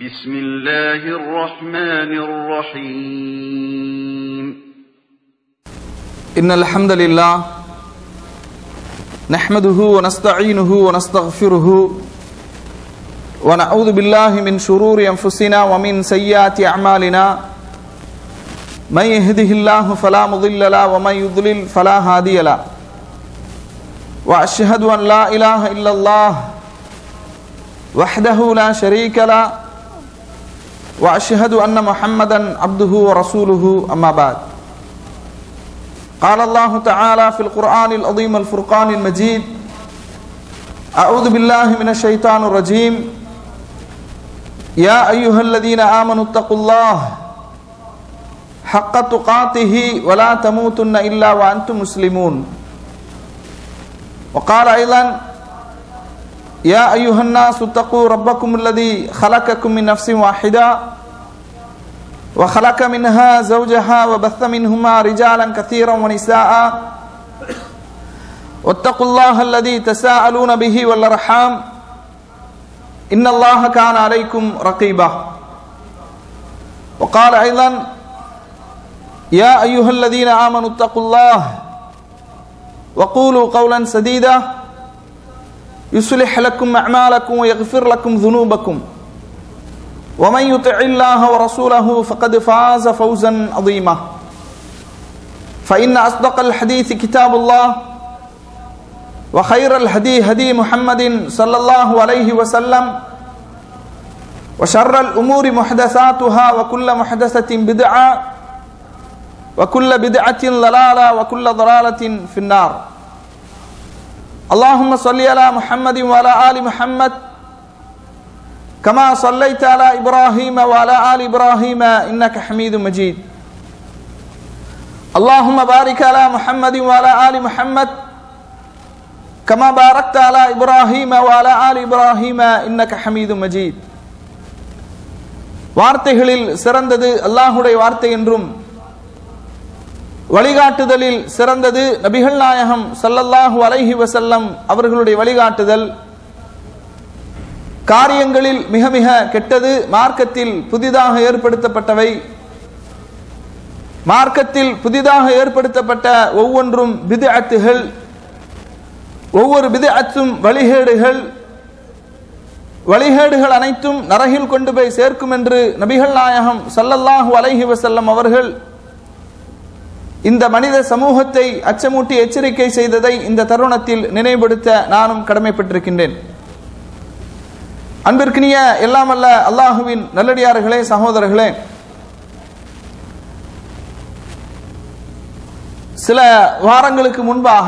بسم الله الرحمن الرحيم إن الحمد لله نحمده ونستعينه ونستغفره ونعوذ بالله من شرور أنفسنا ومن سيئات أعمالنا من يهده الله فلا مضل له ومن يضلل فلا هادي له وأشهد أن لا إله إلا الله وحده لا شريك له وأشهد أن محمدا عبده ورسوله أما بعد قال الله تعالى في القرآن العظيم الفرقان المجيد أعوذ بالله من الشيطان الرجيم يا أيها الذين آمنوا اتقوا الله حق تقاته ولا تموتن إلا وأنتم مسلمون وقال أيضا يا أيها الناس اتقوا ربكم الذي خلقكم من نفس واحدة وخلق منها زوجها وبث منهما رجالا كثيرا ونساء واتقوا الله الذي تساءلون به والارحام ان الله كان عليكم رقيبا وقال ايضا يا ايها الذين امنوا اتقوا الله وقولوا قولا سديدا يصلح لكم اعمالكم ويغفر لكم ذنوبكم ومن يطع الله ورسوله فقد فاز فوزا عظيما فإن أصدق الحديث كتاب الله وخير الهدي هدي محمد صلى الله عليه وسلم وشر الأمور محدثاتها وكل محدثة بدعة وكل بدعة ضلالة وكل ضلالة في النار اللهم صل على محمد وعلى آل محمد كما صليت على إبراهيم وعلى آل إبراهيم إنك حميد مجيد اللهم بارك على محمد وعلى آل محمد كما باركت على إبراهيم وعلى آل إبراهيم إنك حميد مجيد வார்த்தைகளில் சிறந்தது அல்லாஹுடைய வார்த்தை என்றும் வழிகாட்டுதலில் சிறந்தது நபிகள் நாயகம் சல்லல்லாஹு அலைஹி வசல்லம் அவர்களுடைய வழிகாட்டுதல் காரியங்களில் மிக மிக கெட்டது மார்க்கத்தில் புதிதாக ஏற்படுத்தப்பட்டவை மார்க்கத்தில் புதிதாக ஏற்படுத்தப்பட்ட ஒவ்வொன்றும் பிது அத்துகள் ஒவ்வொரு பிது அத்தும் வழிகேடுகள் வழிகேடுகள் அனைத்தும் நரகில் கொண்டு போய் சேர்க்கும் என்று நபிகள் நாயகம் சல்லல்லாஹு அலைஹி வசல்லம் அவர்கள் இந்த மனித சமூகத்தை அச்சமூட்டி எச்சரிக்கை செய்ததை இந்த தருணத்தில் நினைவுபடுத்த நானும் கடமைப்பட்டிருக்கின்றேன் அன்பிற்கினிய எல்லாமல்ல அல்லாஹுவின் நல்லடியார்களே சகோதரர்களே சில வாரங்களுக்கு முன்பாக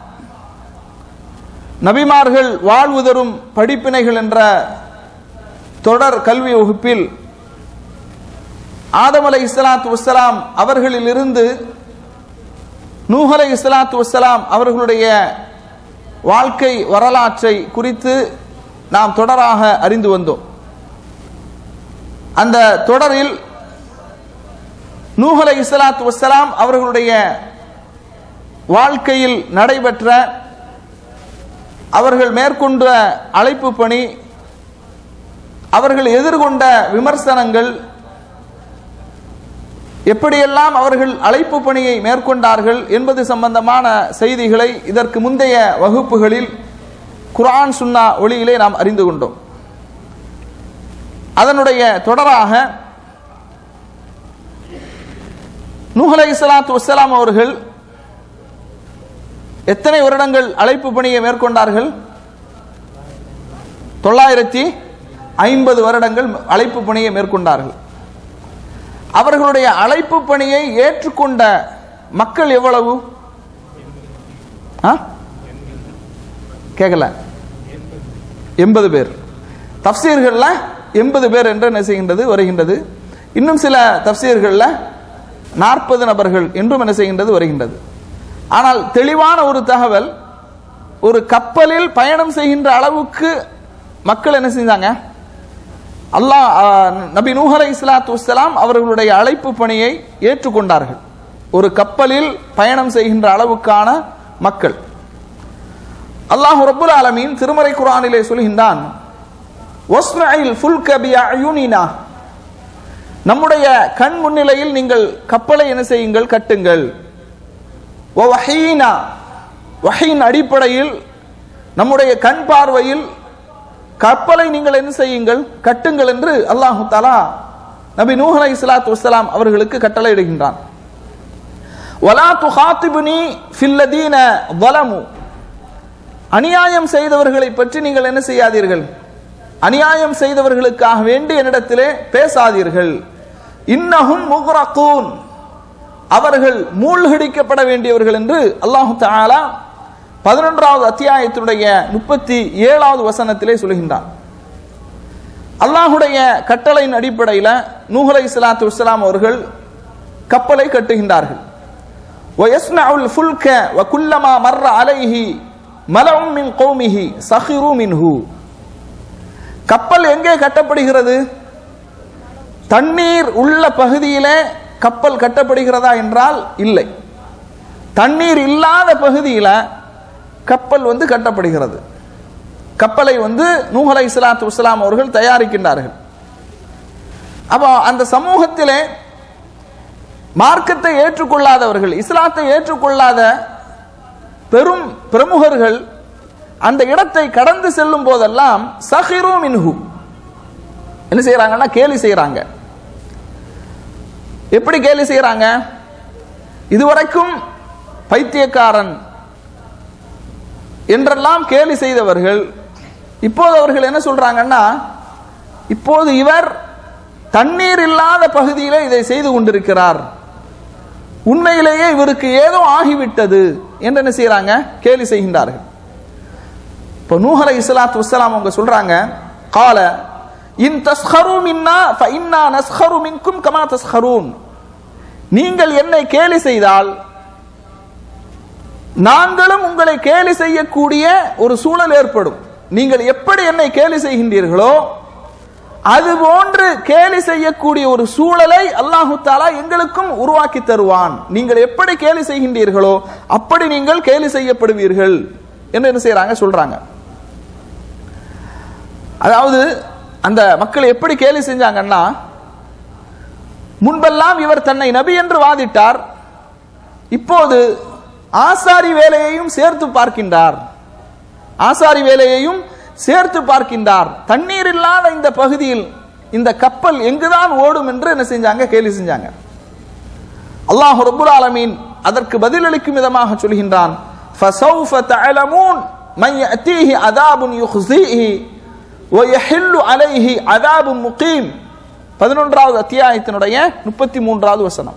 நபிமார்கள் வாழ்வு தரும் படிப்பினைகள் என்ற தொடர் கல்வி வகுப்பில் ஆதம் அலை இஸ்லாத்து வசலாம் அவர்களிலிருந்து நூஹலை இஸ்லாத்து வசலாம் அவர்களுடைய வாழ்க்கை வரலாற்றை குறித்து நாம் தொடராக அறிந்து வந்தோம் அந்த தொடரில் நூஹலை இஸ்லாத்து வசலாம் அவர்களுடைய வாழ்க்கையில் நடைபெற்ற அவர்கள் மேற்கொண்ட அழைப்பு பணி அவர்கள் எதிர்கொண்ட விமர்சனங்கள் எப்படியெல்லாம் அவர்கள் அழைப்பு பணியை மேற்கொண்டார்கள் என்பது சம்பந்தமான செய்திகளை இதற்கு முந்தைய வகுப்புகளில் குரான் சுன்னா ஒளியிலே நாம் அறிந்து கொண்டோம் அதனுடைய தொடராக நூஹலை இஸ்லாத்து வசலாம் அவர்கள் எத்தனை வருடங்கள் அழைப்பு பணியை மேற்கொண்டார்கள் தொள்ளாயிரத்தி ஐம்பது வருடங்கள் அழைப்பு பணியை மேற்கொண்டார்கள் அவர்களுடைய அழைப்பு பணியை ஏற்றுக்கொண்ட மக்கள் எவ்வளவு கேட்கல எண்பது பேர் தப்சீர்கள்ல எண்பது பேர் என்று என்ன செய்கின்றது வருகின்றது இன்னும் சில தப்சீர்கள்ல நாற்பது நபர்கள் என்றும் என்ன செய்கின்றது வருகின்றது ஆனால் தெளிவான ஒரு தகவல் ஒரு கப்பலில் பயணம் செய்கின்ற அளவுக்கு மக்கள் என்ன செஞ்சாங்க அல்லாஹ் நபி நூஹலை இஸ்லாத்து வலாம் அவர்களுடைய அழைப்பு பணியை ஏற்றுக்கொண்டார்கள் ஒரு கப்பலில் பயணம் செய்கின்ற அளவுக்கான மக்கள் அல்லாஹ் ரபுல் ஆலமீன் திருமறை குரானிலே சொல்கின்றான் ஒஸ்மயில் ஃபுல்க பிஅயுனினா நம்முடைய கண் முன்னிலையில் நீங்கள் கப்பலை என்ன செய்யுங்கள் கட்டுங்கள் ஓ வஹீனா வஹீன் அடிப்படையில் நம்முடைய கண் பார்வையில் கப்பலை நீங்கள் என்ன செய்யுங்கள் கட்டுங்கள் என்று அல்லாஹு தாலா நபி நூஹ் அலை இஸ்லாத்து வஸ்ஸலாம் அவர்களுக்கு கட்டளை இடுகின்றான் வலா துஹாத்திபுனி ஃபில்லதீன வலமு அநியாயம் செய்தவர்களை பற்றி நீங்கள் என்ன செய்யாதீர்கள் அநியாயம் செய்தவர்களுக்காக வேண்டி என்னிடத்திலே பேசாதீர்கள் இன்னஹும் முக்ரகூன் அவர்கள் மூழ்கடிக்கப்பட வேண்டியவர்கள் என்று அல்லாஹு தஆலா பதினொன்றாவது அத்தியாயத்தினுடைய முப்பத்தி ஏழாவது வசனத்திலே சொல்கின்றான் அல்லாஹுடைய கட்டளையின் அடிப்படையில் நூஹலை இஸ்லாத்து வஸ்ஸலாம் அவர்கள் கப்பலை கட்டுகின்றார்கள் ويصنع الفلك وكلما مر عليه ملأ من قومه سخروا منه கப்பல் எங்கே கட்டப்படுகிறது தண்ணீர் உள்ள பகுதியிலே கப்பல் கட்டப்படுகிறதா என்றால் இல்லை தண்ணீர் இல்லாத பகுதியில் கப்பல் வந்து கட்டப்படுகிறது கப்பலை வந்து நூஹலை இஸ்லாத்து வஸ்லாம் அவர்கள் தயாரிக்கின்றார்கள் அப்போ அந்த சமூகத்திலே மார்க்கத்தை ஏற்றுக்கொள்ளாதவர்கள் இஸ்லாத்தை ஏற்றுக்கொள்ளாத பெரும் பிரமுகர்கள் அந்த இடத்தை கடந்து செல்லும் போதெல்லாம் சஹிரு மின்ஹு என்ன செய்யறாங்கன்னா கேலி செய்யறாங்க எப்படி கேலி செய்யறாங்க இதுவரைக்கும் பைத்தியக்காரன் என்றெல்லாம் கேலி செய்தவர்கள் இப்போது அவர்கள் என்ன சொல்றாங்கன்னா இப்போது இவர் தண்ணீர் இல்லாத பகுதியிலே இதை செய்து கொண்டிருக்கிறார் உண்மையிலேயே இவருக்கு ஏதோ ஆகிவிட்டது என்று என்ன செய்யறாங்க கேலி செய்கின்றார்கள் இப்போ நூஹலை இஸ்லாத்து வஸ்ஸலாம் அவங்க சொல்றாங்க கால இன் தஸ்ஹரு மின்னா ஃப இன்னா நஸ்ஹரு மின்கும் கமா தஸ்ஹரூன் நீங்கள் என்னை கேலி செய்தால் நாங்களும் உங்களை கேலி செய்யக்கூடிய ஒரு சூழல் ஏற்படும் நீங்கள் எப்படி என்னை கேலி செய்கின்றீர்களோ அது போன்று கேலி செய்யக்கூடிய ஒரு சூழலை அல்லாஹு தாலா எங்களுக்கும் உருவாக்கி தருவான் நீங்கள் எப்படி கேலி செய்கின்றீர்களோ அப்படி நீங்கள் கேலி செய்யப்படுவீர்கள் என்று என்ன செய்யறாங்க சொல்றாங்க அதாவது அந்த மக்கள் எப்படி கேலி செஞ்சாங்கன்னா முன்பெல்லாம் இவர் தன்னை நபி என்று வாதிட்டார் இப்போது ஆசாரி வேலையையும் சேர்த்து பார்க்கின்றார் ஆசாரி வேலையையும் சேர்த்து பார்க்கின்றார் தண்ணீர் இல்லாத இந்த பகுதியில் இந்த கப்பல் எங்குதான் ஓடும் என்று என்ன செஞ்சாங்க கேலி செஞ்சாங்க அல்லாஹ் ரப்புல் ஆலமீன் அதற்கு பதிலளிக்கும் விதமாக சொல்கின்றான் فَسَوْفَ تَعْلَمُونَ مَنْ يَأْتِيهِ عَذَابٌ يُخْزِيهِ وَيَحِلُّ عَلَيْهِ عَذَابٌ مُقِيمٌ பதினொன்றாவது அத்தியாயத்தினுடைய முப்பத்தி மூன்றாவது வசனம்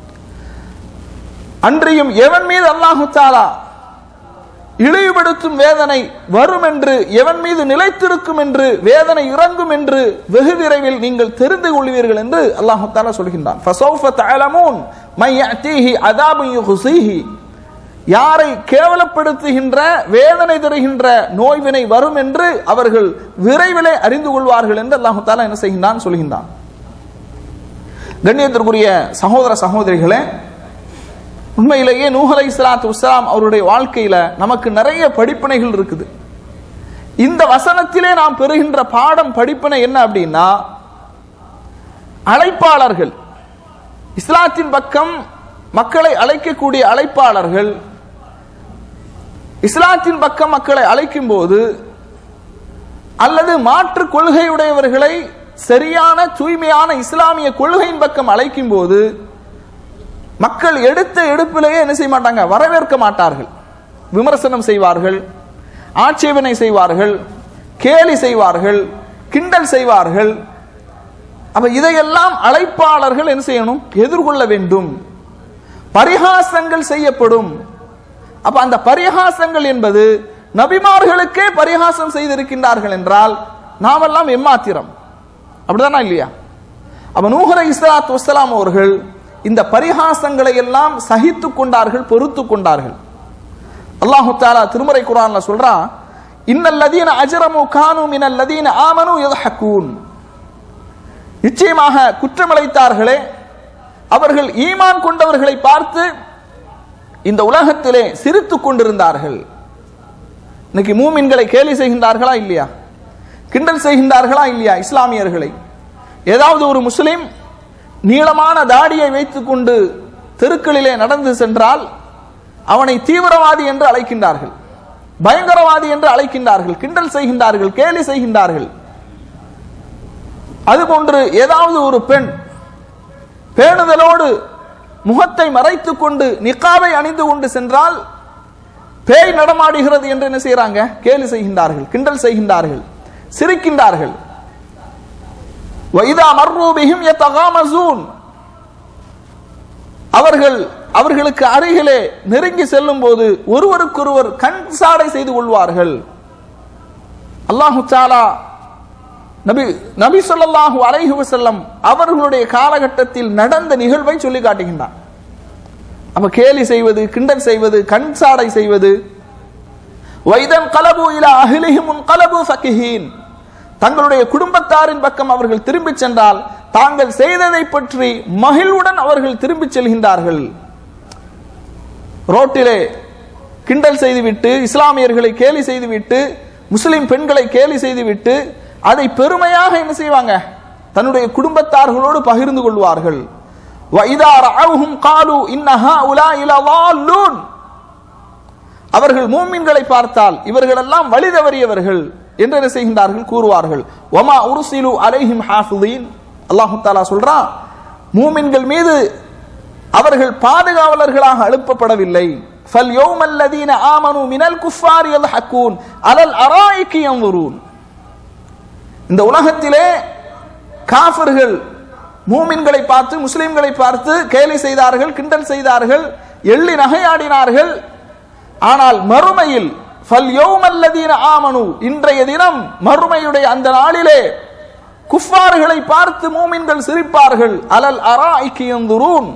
அன்றியும் எவன் மீது அல்லாஹு தாலா இழிவுபடுத்தும் வேதனை வரும் என்று எவன் மீது நிலைத்திருக்கும் என்று வேதனை இறங்கும் என்று வெகு விரைவில் நீங்கள் தெரிந்து கொள்வீர்கள் என்று அல்லாஹு தாலா சொல்கின்றான் فَسَوْفَ تَعْلَمُونَ مَنْ يَأْتِيهِ عَذَابٌ يُخْزِيهِ யாரை கேவலப்படுத்துகின்ற வேதனை தருகின்ற நோய்வினை வரும் என்று அவர்கள் விரைவிலே அறிந்து கொள்வார்கள் என்று அல்லாஹு தாலா என்ன செய்கின்றான் சொல்கின்றான் கண்ணியத்திற்குரிய சகோதர சகோதரிகளே உண்மையிலேயே நூஹலை இஸ்லாத்து உஸ்லாம் அவருடைய வாழ்க்கையில நமக்கு நிறைய படிப்பினைகள் இருக்குது இந்த வசனத்திலே நாம் பெறுகின்ற பாடம் படிப்பினை என்ன அப்படின்னா அழைப்பாளர்கள் இஸ்லாத்தின் பக்கம் மக்களை அழைக்கக்கூடிய அழைப்பாளர்கள் இஸ்லாத்தின் பக்கம் மக்களை அழைக்கும் போது அல்லது மாற்று கொள்கையுடையவர்களை சரியான தூய்மையான இஸ்லாமிய கொள்கையின் பக்கம் அழைக்கும் போது மக்கள் எடுத்த எடுப்பிலேயே என்ன செய்ய மாட்டாங்க வரவேற்க மாட்டார்கள் விமர்சனம் செய்வார்கள் ஆட்சேபனை செய்வார்கள் கேலி செய்வார்கள் கிண்டல் செய்வார்கள் அப்ப இதையெல்லாம் அழைப்பாளர்கள் என்ன செய்யணும் எதிர்கொள்ள வேண்டும் பரிகாசங்கள் செய்யப்படும் அப்ப அந்த பரிகாசங்கள் என்பது நபிமார்களுக்கே பரிகாசம் செய்திருக்கின்றார்கள் என்றால் நாமெல்லாம் எம்மாத்திரம் அப்படிதானா இல்லையா அப்ப நூஹர இஸ்லாத் வசலாம் அவர்கள் இந்த பரிகாசங்களை எல்லாம் சகித்து கொண்டார்கள் பொறுத்து கொண்டார்கள் அல்லாஹு தாலா திருமறை குரான்ல சொல்றான் இன்னல்லதீன அஜரமு கானு மினல்லதீன ஆமனு யதஹக்கூன் நிச்சயமாக குற்றமளித்தார்களே அவர்கள் ஈமான் கொண்டவர்களை பார்த்து இந்த உலகத்திலே சிரித்துக் கொண்டிருந்தார்கள் இன்னைக்கு மூமின்களை கேலி செய்கின்றார்களா இல்லையா கிண்டல் செய்கின்றார்களா இல்லையா இஸ்லாமியர்களை ஏதாவது ஒரு முஸ்லிம் நீளமான தாடியை வைத்துக்கொண்டு தெருக்களிலே நடந்து சென்றால் அவனை தீவிரவாதி என்று அழைக்கின்றார்கள் பயங்கரவாதி என்று அழைக்கின்றார்கள் கிண்டல் செய்கின்றார்கள் கேலி செய்கின்றார்கள் அதுபோன்று ஏதாவது ஒரு பெண் பேணுதலோடு முகத்தை மறைத்துக் கொண்டு நிக்காவை அணிந்து கொண்டு சென்றால் பேய் நடமாடுகிறது என்று என்ன செய்யறாங்க கேலி செய்கின்றார்கள் கிண்டல் செய்கின்றார்கள் சிரிக்கின்றார்கள் வைதா மர்ரூபிஹிம் யத்தகாமசூன் அவர்கள் அவர்களுக்கு அருகிலே நெருங்கி செல்லும் போது ஒருவருக்கொருவர் கண் சாடை செய்து கொள்வார்கள் அல்லாஹு தாலா நபி நபி ஸல்லல்லாஹு அலைஹி வஸல்லம் அவர்களுடைய காலகட்டத்தில் நடந்த நிகழ்வை சொல்லி காட்டுகின்றார் அப்ப கேலி செய்வது கிண்டல் செய்வது கண் சாடை செய்வது வைதன் கலபு இலா அஹ்லிஹிம் கலபு ஃபகிஹீன் தங்களுடைய குடும்பத்தாரின் பக்கம் அவர்கள் திரும்பிச் சென்றால் தாங்கள் செய்ததை பற்றி மகிழ்வுடன் அவர்கள் திரும்பிச் செல்கின்றார்கள் ரோட்டிலே கிண்டல் செய்துவிட்டு இஸ்லாமியர்களை கேலி செய்துவிட்டு முஸ்லிம் பெண்களை கேலி செய்துவிட்டு அதை பெருமையாக என்ன செய்வாங்க தன்னுடைய குடும்பத்தார்களோடு பகிர்ந்து கொள்வார்கள் وَإِذَا رَأَوْهُمْ قَالُوا إِنَّ هَؤُلَاءِ لَضَالُّونَ அவர்கள் மூமின்களை பார்த்தால் இவர்களெல்லாம் வழி தவறியவர்கள் என்று என்ன செய்கின்றார்கள் கூறுவார்கள் ஒமா உருசிலு அலைஹிம் ஹாஃபிதீன் அல்லாஹு தாலா சொல்றான் மூமின்கள் மீது அவர்கள் பாதுகாவலர்களாக அனுப்பப்படவில்லை ஃபல் யௌமல்லதீன ஆமனு மினல் குஃபாரி யல்ஹக்கூன் அலல் அராயிக்கி யன்துரூன் இந்த உலகத்திலே காஃபிர்கள் மூமின்களை பார்த்து முஸ்லிம்களை பார்த்து கேலி செய்தார்கள் கிண்டல் செய்தார்கள் எள்ளி நகையாடினார்கள் ஆனால் மறுமையில் ஃபல் யௌமல்லதீன ஆமனு இன்றைய தினம் மறுமையுடைய அந்த நாளிலே குஃபார்களை பார்த்து மூமின்கள் சிரிப்பார்கள் அலல் அராய்க்கு யன்துரூன்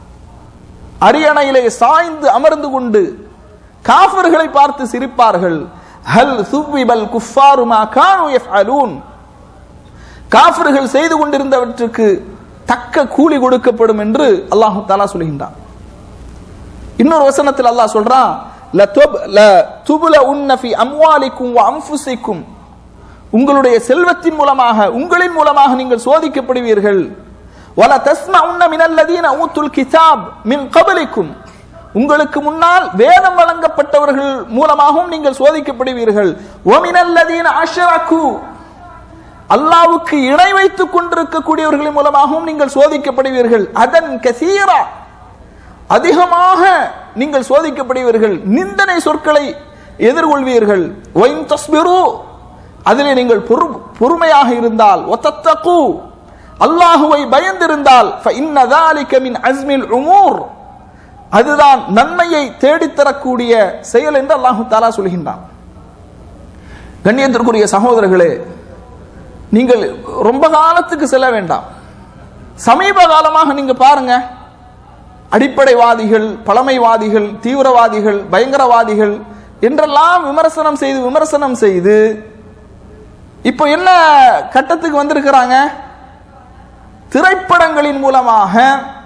அரியணையிலே சாய்ந்து அமர்ந்து கொண்டு காஃபிர்களை பார்த்து சிரிப்பார்கள் ஹல் சுவிபல் குஃபாரு மா கானு யஃஅலூன் காஃபிர்கள் செய்து கொண்டிருந்தவற்றுக்கு தக்க கூலி கொடுக்கப்படும் என்று அல்லாஹு தாலா சொல்கின்றான் இன்னொரு வசனத்தில் அல்லாஹ் சொல்றான் லதுப் லதுபுல உன்னஃபி அம்வாலிக்கும் வ அன்ஃபுசிக்கும் உங்களுடைய செல்வத்தின் மூலமாக உங்களின் மூலமாக நீங்கள் சோதிக்கப்படுவீர்கள் வல தஸ்மஉன்ன மினல்லதீன ஊத்துல் கிதாப் மின் கபலிக்கும் உங்களுக்கு முன்னால் வேதம் வழங்கப்பட்டவர்கள் மூலமாகவும் நீங்கள் சோதிக்கப்படுவீர்கள் ஒமினல்லதீன அஷ்ரகு அல்லாவுக்கு இணை வைத்துக் கொண்டிருக்கக்கூடியவர்களின் மூலமாகவும் நீங்கள் சோதிக்கப்படுவீர்கள் அதன் கசீரா அதிகமாக நீங்கள் சோதிக்கப்படுவீர்கள் நிந்தனை சொற்களை எதிர்கொள்வீர்கள் ஒயின் தஸ்பிரு அதிலே நீங்கள் பொறு பொறுமையாக இருந்தால் ஒத்தத்தகு அல்லாஹுவை பயந்திருந்தால் فإن ذلك من عزم الأمور அதுதான் நன்மையை தேடித்தரக்கூடிய செயல் என்று அல்லாஹு தாலா சொல்கின்றான் கண்ணியத்திற்குரிய சகோதரர்களே நீங்கள் ரொம்ப காலத்துக்கு செல்ல வேண்டாம் சமீப காலமாக நீங்க பாருங்க அடிப்படைவாதிகள் பழமைவாதிகள் தீவிரவாதிகள் பயங்கரவாதிகள் என்றெல்லாம் விமர்சனம் செய்து விமர்சனம் செய்து இப்போ என்ன கட்டத்துக்கு வந்திருக்கிறாங்க திரைப்படங்களின் மூலமாக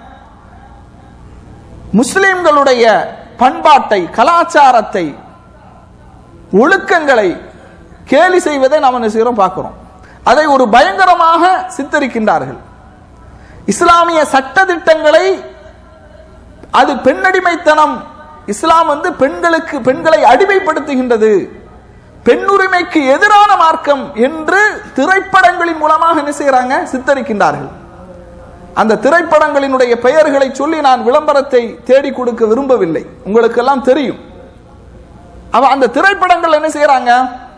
முஸ்லிம்களுடைய பண்பாட்டை கலாச்சாரத்தை ஒழுக்கங்களை கேலி செய்வதை நாம் என்ன செய்கிறோம் பார்க்கிறோம் அதை ஒரு பயங்கரமாக சித்தரிக்கின்றார்கள் இஸ்லாமிய சட்ட திட்டங்களை அது பெண்ணடிமைத்தனம் இஸ்லாம் வந்து பெண்களுக்கு பெண்களை அடிமைப்படுத்துகின்றது பெண்ணுரிமைக்கு எதிரான மார்க்கம் என்று திரைப்படங்களின் மூலமாக என்ன செய்யறாங்க சித்தரிக்கின்றார்கள் அந்த திரைப்படங்களினுடைய பெயர்களை சொல்லி நான் விளம்பரத்தை தேடி கொடுக்க விரும்பவில்லை உங்களுக்கு எல்லாம் தெரியும் அவ அந்த திரைப்படங்கள் என்ன செய்யறாங்க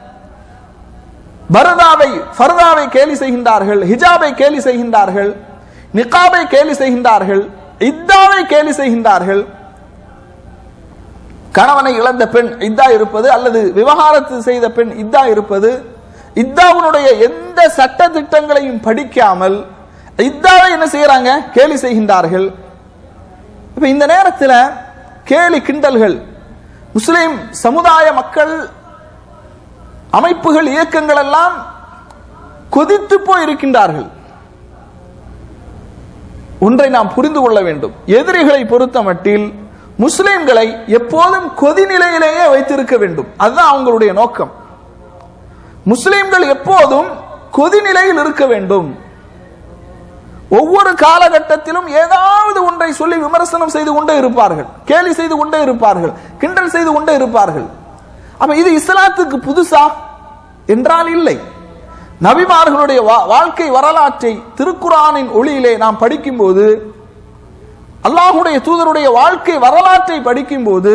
பரதாவை ஃபர்தாவை கேலி செய்கின்றார்கள் ஹிஜாபை கேலி செய்கின்றார்கள் நிகாபை கேலி செய்கின்றார்கள் இத்தாவை கேலி செய்கின்றார்கள் கணவனை இழந்த பெண் இத்தா இருப்பது அல்லது விவகாரத்து செய்த பெண் இத்தா இருப்பது இத்தாவுடைய எந்த சட்ட திட்டங்களையும் படிக்காமல் இத்தாவை என்ன செய்யறாங்க கேலி செய்கின்றார்கள் இப்ப இந்த நேரத்தில் கேலி கிண்டல்கள் முஸ்லிம் சமுதாய மக்கள் அமைப்புகள் இயக்கங்கள் எல்லாம் கொதித்து போய் இருக்கின்றார்கள் ஒன்றை நாம் புரிந்து கொள்ள வேண்டும் எதிரிகளை பொறுத்த மட்டில் முஸ்லிம்களை எப்போதும் கொதிநிலையிலேயே வைத்திருக்க வேண்டும் அதுதான் அவங்களுடைய நோக்கம் முஸ்லிம்கள் எப்போதும் கொதிநிலையில் இருக்க வேண்டும் ஒவ்வொரு காலகட்டத்திலும் ஏதாவது ஒன்றை சொல்லி விமர்சனம் செய்து கொண்டே இருப்பார்கள் கேலி செய்து கொண்டே இருப்பார்கள் கிண்டல் செய்து கொண்டே இருப்பார்கள் அப்ப இது இஸ்லாத்துக்கு புதுசா என்றால் இல்லை நபிமார்களுடைய வா- வாழ்க்கை வரலாற்றை திருக்குரானின் ஒளியிலே நாம் படிக்கும்போது அல்லாஹுடைய தூதருடைய வாழ்க்கை வரலாற்றை படிக்கும்போது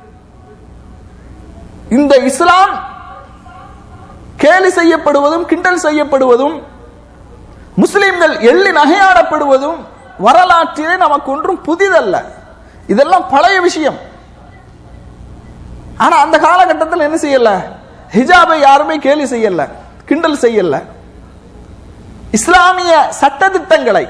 இந்த இஸ்லாம் கேலி செய்யப்படுவதும் கிண்டல் செய்யப்படுவதும் முஸ்லிம்கள் எள்ளி நகையாடப்படுவதும் வரலாற்றிலே நமக்கு ஒன்றும் புதிதல்ல இதெல்லாம் பழைய விஷயம் ஆனா அந்த காலகட்டத்தில் என்ன செய்யல ஹிஜாபை யாருமே கேலி செய்யல கிண்டல் செய்யல இஸ்லாமிய சட்டதிட்டங்களை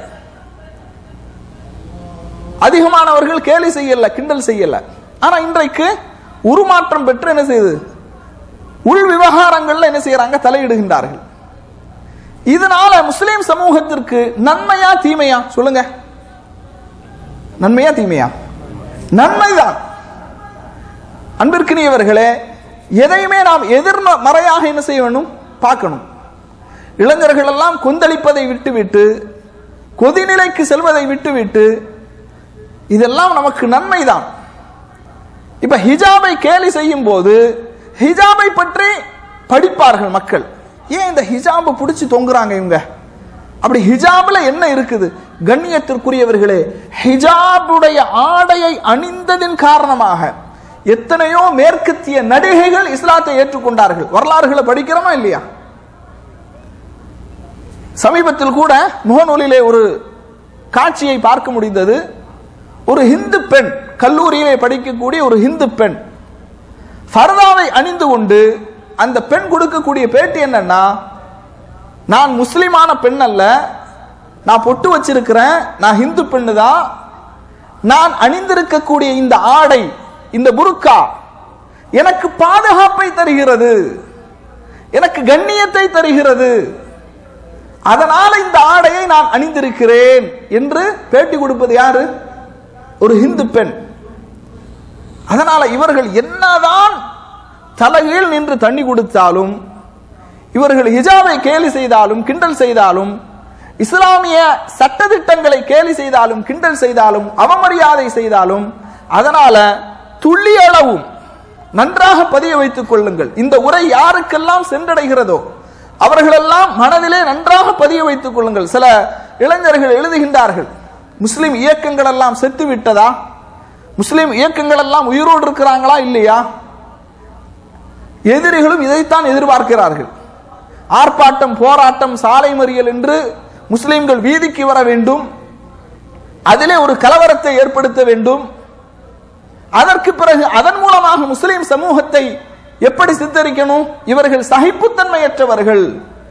அதிகமானவர்கள் கேலி செய்யல கிண்டல் செய்யல ஆனா இன்றைக்கு உருமாற்றம் பெற்று என்ன செய்யுது உள் விவகாரங்கள்ல என்ன செய்யறாங்க தலையிடுகின்றார்கள் இதனால முஸ்லிம் சமூகத்திற்கு நன்மையா தீமையா சொல்லுங்க நன்மையா தீமையா நன்மைதான் அன்பிற்கினியவர்களே எதையுமே நாம் எதிர்மறையாக என்ன செய்ய வேண்டும் பார்க்கணும் இளைஞர்கள் எல்லாம் கொந்தளிப்பதை விட்டுவிட்டு கொதிநிலைக்கு செல்வதை விட்டுவிட்டு இதெல்லாம் நமக்கு நன்மைதான் இப்ப ஹிஜாபை கேலி செய்யும் போது ஹிஜாபை பற்றி படிப்பார்கள் மக்கள் ஏன் இந்த ஹிஜாபை பிடிச்சி தொங்குறாங்க இவங்க அப்படி ஹிஜாப்ல என்ன இருக்குது கண்ணியத்திற்குரியவர்களே ஹிஜாபுடைய ஆடையை அணிந்ததின் காரணமாக எத்தனையோ மேற்கத்திய நடிகைகள் இஸ்லாத்தை ஏற்றுக்கொண்டார்கள் வரலாறுகளை படிக்கிறோமா இல்லையா சமீபத்தில் கூட முகநூலிலே ஒரு காட்சியை பார்க்க முடிந்தது ஒரு ஹிந்து பெண் கல்லூரியிலே படிக்கக்கூடிய ஒரு ஹிந்து பெண் ஃபர்தாவை அணிந்து கொண்டு அந்த பெண் கொடுக்கக்கூடிய பேட்டி என்னன்னா நான் முஸ்லிமான பெண் அல்ல நான் பொட்டு வச்சிருக்கிறேன் நான் ஹிந்து பெண்ணு தான் நான் அணிந்திருக்கக்கூடிய இந்த ஆடை இந்த புருக்கா எனக்கு பாதுகாப்பை தருகிறது எனக்கு கண்ணியத்தை தருகிறது அதனால இந்த ஆடையை நான் அணிந்திருக்கிறேன் என்று பேட்டி கொடுப்பது யாரு ஒரு ஹிந்து பெண் அதனால இவர்கள் என்னதான் தலைகீழ் நின்று தண்ணி கொடுத்தாலும் இவர்கள் ஹிஜாபை கேலி செய்தாலும் கிண்டல் செய்தாலும் இஸ்லாமிய சட்டதிட்டங்களை கேலி செய்தாலும் கிண்டல் செய்தாலும் அவமரியாதை செய்தாலும் அதனால துள்ளி அளவும் நன்றாக பதிய வைத்துக் கொள்ளுங்கள் இந்த உரை யாருக்கெல்லாம் சென்றடைகிறதோ அவர்களெல்லாம் மனதிலே நன்றாக பதிய வைத்துக் கொள்ளுங்கள் சில இளைஞர்கள் எழுதுகின்றார்கள் முஸ்லிம் இயக்கங்கள் எல்லாம் செத்து விட்டதா முஸ்லிம் இயக்கங்கள் எல்லாம் உயிரோடு இருக்கிறாங்களா இல்லையா எதிரிகளும் இதைத்தான் எதிர்பார்க்கிறார்கள் ஆர்ப்பாட்டம் போராட்டம் சாலை மறியல் என்று முஸ்லிம்கள் வீதிக்கு வர வேண்டும் அதிலே ஒரு கலவரத்தை ஏற்படுத்த வேண்டும் அதற்கு பிறகு அதன் மூலமாக முஸ்லிம் சமூகத்தை எப்படி சித்தரிக்கணும் இவர்கள் சகிப்புத்தன்மையற்றவர்கள்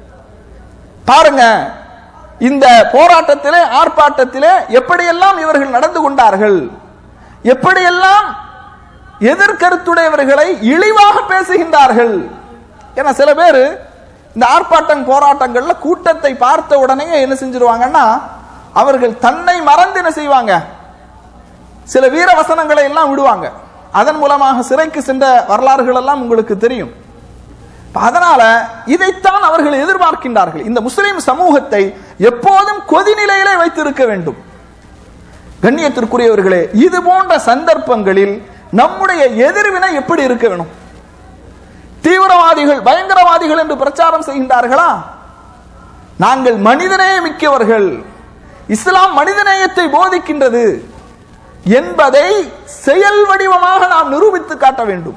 பாருங்க இந்த போராட்டத்திலே ஆர்ப்பாட்டத்திலே எப்படியெல்லாம் இவர்கள் நடந்து கொண்டார்கள் எப்படியெல்லாம் எதிர்கருத்துடையவர்களை இழிவாக பேசுகின்றார்கள் ஏன்னா சில பேர் இந்த ஆர்ப்பாட்டம் போராட்டங்கள்ல கூட்டத்தை பார்த்த உடனே என்ன செஞ்சிருவாங்கன்னா அவர்கள் தன்னை மறந்து என்ன செய்வாங்க சில வீர வசனங்களை எல்லாம் விடுவாங்க அதன் மூலமாக சிறைக்கு சென்ற வரலாறுகள் எல்லாம் உங்களுக்கு தெரியும் இப்ப அதனால இதைத்தான் அவர்கள் எதிர்பார்க்கின்றார்கள் இந்த முஸ்லிம் சமூகத்தை எப்போதும் கொதிநிலையிலே வைத்திருக்க வேண்டும் கண்ணியத்திற்குரியவர்களே இது போன்ற சந்தர்ப்பங்களில் நம்முடைய எதிர்வினை எப்படி இருக்க வேணும் தீவிரவாதிகள் பயங்கரவாதிகள் என்று பிரச்சாரம் செய்கின்றார்களா நாங்கள் மனிதநேய மிக்கவர்கள் இஸ்லாம் மனிதநேயத்தை போதிக்கின்றது என்பதை செயல் வடிவமாக நாம் நிரூபித்து காட்ட வேண்டும்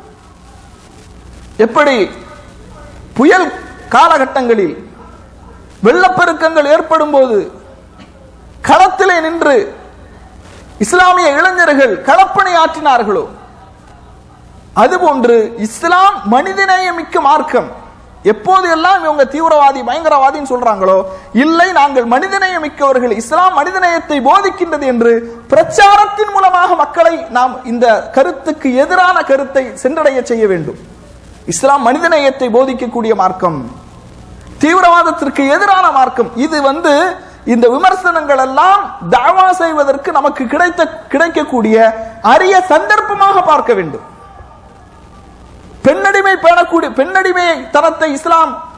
எப்படி புயல் காலகட்டங்களில் வெள்ளப்பெருக்கங்கள் ஏற்படும் போது களத்திலே நின்று இஸ்லாமிய இளைஞர்கள் களப்பணி ஆற்றினார்களோ அதுபோன்று இஸ்லாம் மனிதநேயமிக்க மார்க்கம் எப்போது எல்லாம் இவங்க தீவிரவாதி பயங்கரவாதின்னு சொல்றாங்களோ இல்லை நாங்கள் மனிதநேயமிக்கவர்கள் இஸ்லாம் மனிதநேயத்தை போதிக்கின்றது என்று பிரச்சாரத்தின் மூலமாக மக்களை நாம் இந்த கருத்துக்கு எதிரான கருத்தை சென்றடைய செய்ய வேண்டும் இஸ்லாம் மனிதநேயத்தை போதிக்கக்கூடிய மார்க்கம் தீவிரவாதத்திற்கு எதிரான மார்க்கம் இது வந்து இந்த விமர்சனங்கள் எல்லாம் தாவா செய்வதற்கு நமக்கு கிடைத்த கிடைக்கக்கூடிய அரிய சந்தர்ப்பமாக பார்க்க வேண்டும் பெண்ணடிமை பேணக்கூடிய பெண்ணடிமை தரத்தை இஸ்லாம்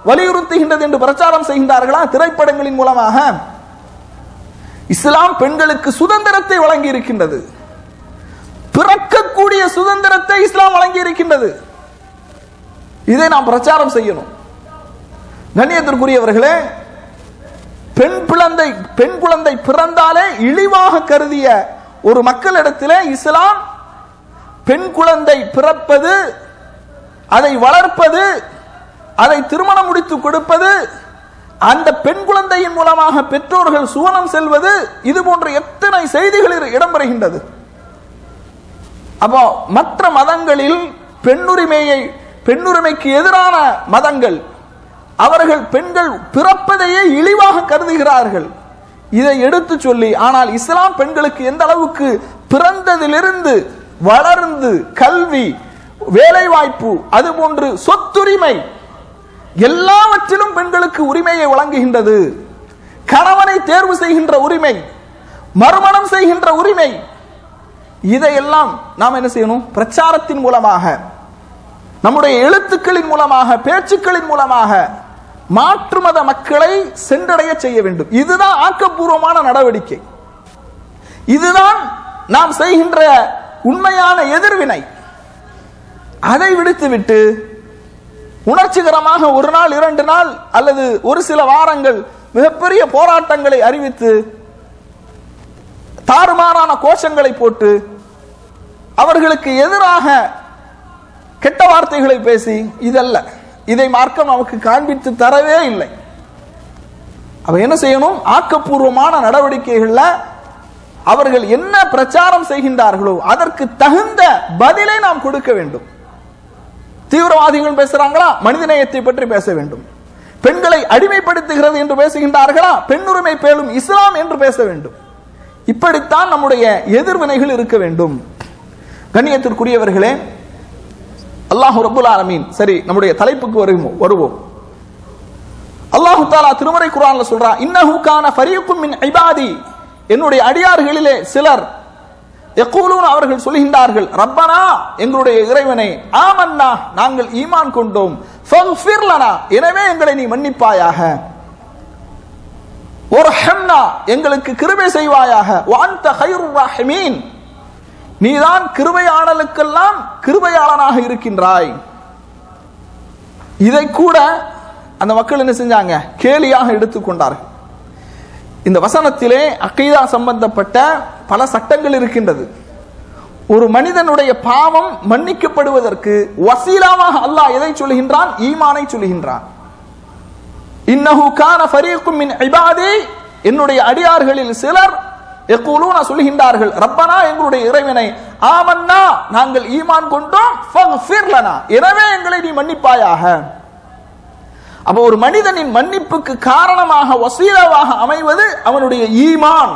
வலியுறுத்துகின்றது என்று பிரச்சாரம் செய்கின்றார்களா திரைப்படங்களின் மூலமாக இஸ்லாம் பெண்களுக்கு சுதந்திரத்தை வழங்கி இருக்கின்றது பிறக்கக்கூடிய சுதந்திரத்தை இஸ்லாம் வழங்கி இருக்கின்றது இதை நாம் பிரச்சாரம் செய்யணும் கண்ணியத்திற்குரியவர்களே பெண் குழந்தை பெண் குழந்தை பிறந்தாலே இழிவாக கருதிய ஒரு மக்களிடத்திலே இஸ்லாம் பெண் குழந்தை பிறப்பது அதை வளர்ப்பது அதை திருமணம் முடித்து கொடுப்பது அந்த பெண் குழந்தையின் மூலமாக பெற்றோர்கள் சுவனம் செல்வது இது போன்ற எத்தனை செய்திகள் இடம்பெறுகின்றது அப்போ மற்ற மதங்களில் பெண்ணுரிமையை பெண்ணுரிமைக்கு எதிரான மதங்கள் அவர்கள் பெண்கள் பிறப்பதையே இழிவாக கருதுகிறார்கள் இதை எடுத்து சொல்லி ஆனால் இஸ்லாம் பெண்களுக்கு எந்த அளவுக்கு பிறந்ததிலிருந்து வளர்ந்து கல்வி வேலைவாய்ப்பு அதுபோன்று சொத்துரிமை எல்லாவற்றிலும் பெண்களுக்கு உரிமையை வழங்குகின்றது கணவனை தேர்வு செய்கின்ற உரிமை மறுமணம் செய்கின்ற உரிமை இதையெல்லாம் நாம் என்ன செய்யணும் பிரச்சாரத்தின் மூலமாக நம்முடைய எழுத்துக்களின் மூலமாக பேச்சுக்களின் மூலமாக மாற்று மத மக்களை சென்றடைய செய்ய வேண்டும் இதுதான் ஆக்கப்பூர்வமான நடவடிக்கை இதுதான் நாம் செய்கின்ற உண்மையான எதிர்வினை அதை விடுத்துவிட்டு உணர்ச்சிகரமாக ஒரு நாள் இரண்டு நாள் அல்லது ஒரு சில வாரங்கள் மிகப்பெரிய போராட்டங்களை அறிவித்து தாறுமாறான கோஷங்களை போட்டு அவர்களுக்கு எதிராக கெட்ட வார்த்தைகளை பேசி இதல்ல இதை மார்க்கம் நமக்கு காண்பித்து தரவே இல்லை அவ என்ன செய்யணும் ஆக்கப்பூர்வமான நடவடிக்கைகள்ல அவர்கள் என்ன பிரச்சாரம் செய்கின்றார்களோ அதற்கு தகுந்த பதிலை நாம் கொடுக்க வேண்டும் தீவிரவாதிகள் பேசுறாங்களா மனிதநேயத்தை பற்றி பேச வேண்டும் பெண்களை அடிமைப்படுத்துகிறது என்று பேசுகின்றார்களா பெண்ணுரிமை பேலும் இஸ்லாம் என்று பேச வேண்டும் இப்படித்தான் நம்முடைய எதிர்வினைகள் இருக்க வேண்டும் கண்ணியத்திற்குரியவர்களே அல்லாஹு ரபுல் ஆலமீன் சரி நம்முடைய தலைப்புக்கு வருவோம் வருவோம் அல்லாஹு தாலா திருமறை குரான்ல சொல்றான் இன்னஹு கான ஃபரீக்கும் மின் இபாதி என்னுடைய அடியார்களிலே சிலர் யக்கூலூன் அவர்கள் சொல்கின்றார்கள் ரப்பனா எங்களுடைய இறைவனை ஆமன்னா நாங்கள் ஈமான் கொண்டோம் ஃபக்ஃபிர் லனா எனவே எங்களை நீ மன்னிப்பாயாக ஒர்ஹம்னா எங்களுக்கு கிருபை செய்வாயாக வாந்த ஹைருர் ராஹிமீன் நீதான் கிருபையாளனுக்கெல்லாம் கிருபையாளனாக இருக்கின்றாய் இதை கூட அந்த மக்கள் என்ன செஞ்சாங்க கேலியாக எடுத்துக்கொண்டார்கள் இந்த வசனத்திலே அகைதா சம்பந்தப்பட்ட பல சட்டங்கள் இருக்கின்றது ஒரு மனிதனுடைய பாவம் மன்னிக்கப்படுவதற்கு வசீலாவாக அல்லாஹ் எதை சொல்கின்றான் ஈமானை சொல்கின்றான் இன்னஹு கான ஃபரீக்கும் மின் இபாதி என்னுடைய அடியார்களில் சிலர் எக்கூலூன சொல்கின்றார்கள் ரப்பனா எங்களுடைய இறைவனை ஆமன்னா நாங்கள் ஈமான் கொண்டோம் ஃபக்ஃபிர் லனா எனவே எங்களை நீ மன்னிப்பாயாக அப்ப ஒரு மனிதனின் மன்னிப்புக்கு காரணமாக வசீலாவாக அமைவது அவனுடைய ஈமான்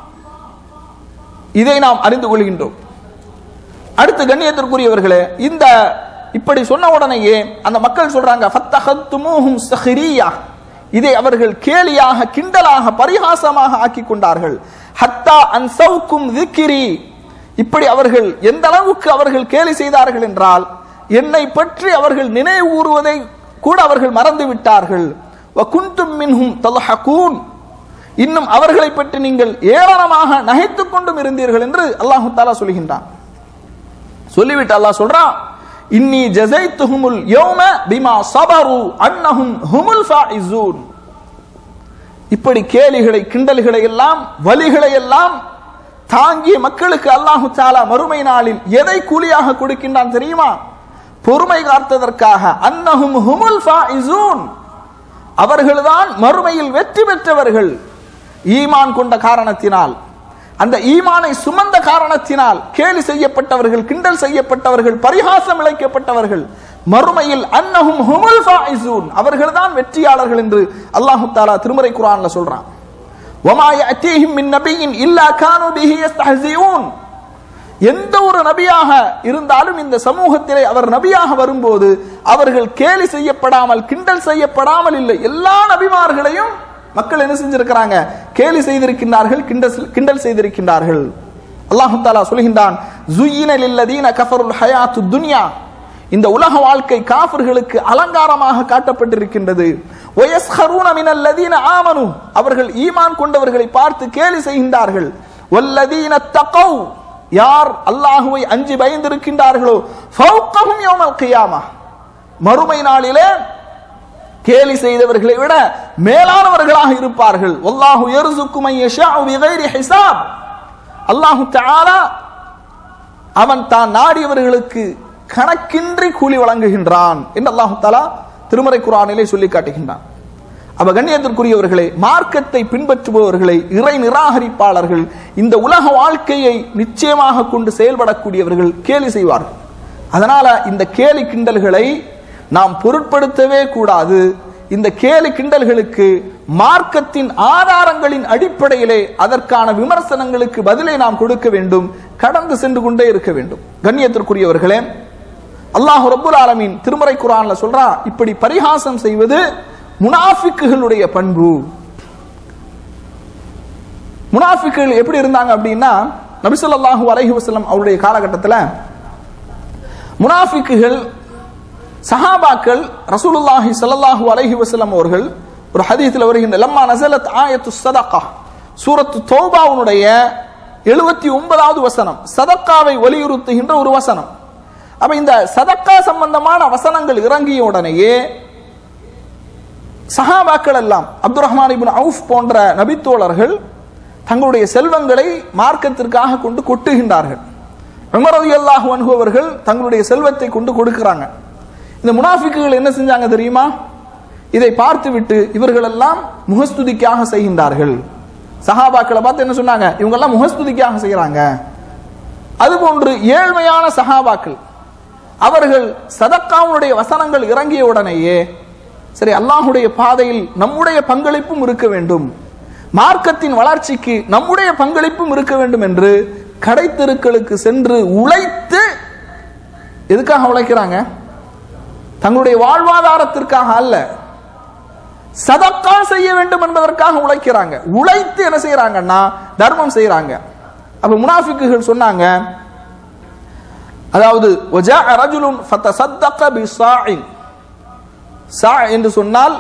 இதை நாம் அறிந்து கொள்கின்றோம் அடுத்து கண்ணியத்திற்குரியவர்களே இந்த இப்படி சொன்ன உடனேயே அந்த மக்கள் சொல்றாங்க ஃபத்தஹத்துமூஹும் சஹிரியா இதை அவர்கள் கேலியாக கிண்டலாக பரிகாசமாக ஆக்கி கொண்டார்கள் ஹத்தா அன்சவுக்கும் திக்கிரி இப்படி அவர்கள் எந்த அளவுக்கு அவர்கள் கேலி செய்தார்கள் என்றால் என்னை பற்றி அவர்கள் நினைவு கூறுவதை கூட அவர்கள் மறந்து விட்டார்கள் வகுந்தும் மின்ஹும் தல்ஹகூன் இன்னும் அவர்களை பற்றி நீங்கள் ஏளனமாக நகைத்துக் கொண்டும் இருந்தீர்கள் என்று அல்லாஹு தாலா சொல்கின்றான் சொல்லிவிட்டு அல்லாஹ் சொல்றான் இன்னி ஜஸைத்துஹுமுல் யௌம பிமா சபரு அன்னஹும் ஹுமுல் ஃபாயிசூன் இப்படி கேலிகளை கிண்டல்களை எல்லாம் வலிகளை எல்லாம் தாங்கிய மக்களுக்கு அல்லாஹு தாலா மறுமை நாளில் எதை கூலியாக கொடுக்கின்றான் தெரியுமா பொறுமை காத்ததற்காக அன்னஹும் ஹுமுல் ஃபாயிசூன் அவர்கள்தான் மறுமையில் வெற்றி பெற்றவர்கள் ஈமான் கொண்ட காரணத்தினால் அந்த ஈமானை சுமந்த காரணத்தினால் கேலி செய்யப்பட்டவர்கள் கிண்டல் செய்யப்பட்டவர்கள் பரிகாசம் இழைக்கப்பட்டவர்கள் மறுமையில் அன்னஹும் ஹுமுல் ஃபாயிசூன் அவர்கள்தான் வெற்றியாளர்கள் என்று அல்லாஹு தாலா திருமறை குர்ஆன்ல சொல்றான் வமா யஅதீஹிம் மின் நபியின் இல்லா கானு பிஹி யஸ்தஹ்சியூன் எந்த ஒரு நபியாக இருந்தாலும் இந்த சமூகத்திலே அவர் நபியாக வரும்போது அவர்கள் கேலி செய்யப்படாமல் கிண்டல் செய்யப்படாமல் இல்லை எல்லா நபிமார்களையும் மக்கள் என்ன செஞ்சிருக்கிறாங்க கேலி செய்திருக்கின்றார்கள் கிண்டல் கிண்டல் செய்திருக்கின்றார்கள் அல்லாஹு தாலா சொல்கின்றான் ஜுய்யின லில்லதீன கஃபருல் ஹயாத்து துன்யா இந்த உலக வாழ்க்கை காஃபிர்களுக்கு அலங்காரமாக காட்டப்பட்டிருக்கின்றது வயஸ்ஹரூன மினல் லதீன ஆமனு அவர்கள் ஈமான் கொண்டவர்களை பார்த்து கேலி செய்கின்றார்கள் வல்லதீன தகவ் யார் அல்லாஹுவை அஞ்சி பயந்திருக்கின்றார்களோ ஃபௌகஹும் யௌமல் கியாமா மறுமை நாளிலே கேலி செய்தவர்களை விட மேலானவர்களாக இருப்பார்கள் வல்லாஹு யர்சுக்கு மை யஷாஉ பிகைரி ஹிசாப் அல்லாஹு தஆலா அவன் தான் நாடியவர்களுக்கு கணக்கின்றி கூலி வழங்குகின்றான் என்று அல்லாஹு தஆலா திருமறை குர்ஆனிலே சொல்லி காட்டுகின்றான் அப்ப கண்ணியத்திற்குரியவர்களே மார்க்கத்தை பின்பற்றுபவர்களை இறை நிராகரிப்பாளர்கள் இந்த உலக வாழ்க்கையை நிச்சயமாக கொண்டு செயல்படக்கூடியவர்கள் கேலி செய்வார்கள் அதனால இந்த கேலி கிண்டல்களை நாம் பொருட்படுத்தவே கூடாது இந்த கேலி கிண்டல்களுக்கு மார்க்கத்தின் ஆதாரங்களின் அடிப்படையிலே அதற்கான விமர்சனங்களுக்கு பதிலை நாம் கொடுக்க வேண்டும் கடந்து சென்று கொண்டே இருக்க வேண்டும் கண்ணியத்திற்குரியவர்களே அல்லாஹ் ரப்புல் ஆலமீன் திருமறை குரான்ல சொல்றான் இப்படி பரிகாசம் செய்வது முனாஃபிக்குகளுடைய பண்பு முனாஃபிக்குகள் எப்படி இருந்தாங்க அப்படின்னா நபிசல்லாஹு அலைஹி வஸல்லம் அவருடைய காலகட்டத்தில் முனாஃபிக்குகள் சஹாபாக்கள் ரசூலுல்லாஹி ஸல்லல்லாஹு அலைஹி வஸல்லம் அவர்கள் ஒரு ஹதீஸில் வருகின்ற லம்மா நஸலத் ஆயத்து சதகா சூரத்து தௌபாவுடைய எழுபத்தி ஒன்பதாவது வசனம் சதக்காவை வலியுறுத்துகின்ற ஒரு வசனம் அப்ப இந்த சதக்கா சம்பந்தமான வசனங்கள் இறங்கிய உடனேயே சஹாபாக்கள் எல்லாம் அப்துல் ரஹ்மான் இப்னு அவுஃப் போன்ற நபித்தோழர்கள் தங்களுடைய செல்வங்களை மார்க்கத்திற்காக கொண்டு கொட்டுகின்றார்கள் உமர் ரலியல்லாஹு அன்ஹு அவர்கள் தங்களுடைய செல்வத்தை கொண்டு கொடுக்கிறாங்க இந்த முனாஃபிக்குகள் என்ன செஞ்சாங்க தெரியுமா இதை பார்த்துவிட்டு இவர்கள் எல்லாம் முகஸ்துதிக்காக செய்கின்றார்கள் சஹாபாக்களை பார்த்து என்ன சொன்னாங்க இவங்க எல்லாம் முகஸ்துதிக்காக செய்கிறாங்க அதுபோன்று ஏழ்மையான சஹாபாக்கள் அவர்கள் சதக்காவுடைய வசனங்கள் இறங்கிய உடனேயே சரி அல்லாஹுடைய பாதையில் நம்முடைய பங்களிப்பும் இருக்க வேண்டும் மார்க்கத்தின் வளர்ச்சிக்கு நம்முடைய பங்களிப்பும் இருக்க வேண்டும் என்று கடைத்தெருக்களுக்கு சென்று உழைத்து எதுக்காக உழைக்கிறாங்க தங்களுடைய வாழ்வாதாரத்திற்காக அல்ல சதக்கா செய்ய வேண்டும் என்பதற்காக உழைக்கிறாங்க உழைத்து என்ன செய்யறாங்கன்னா தர்மம் செய்யறாங்க அப்ப முனாஃபிக்குகள் சொன்னாங்க அதாவது وجاء رجل فتصدق بصاع சா என்று சொன்னால்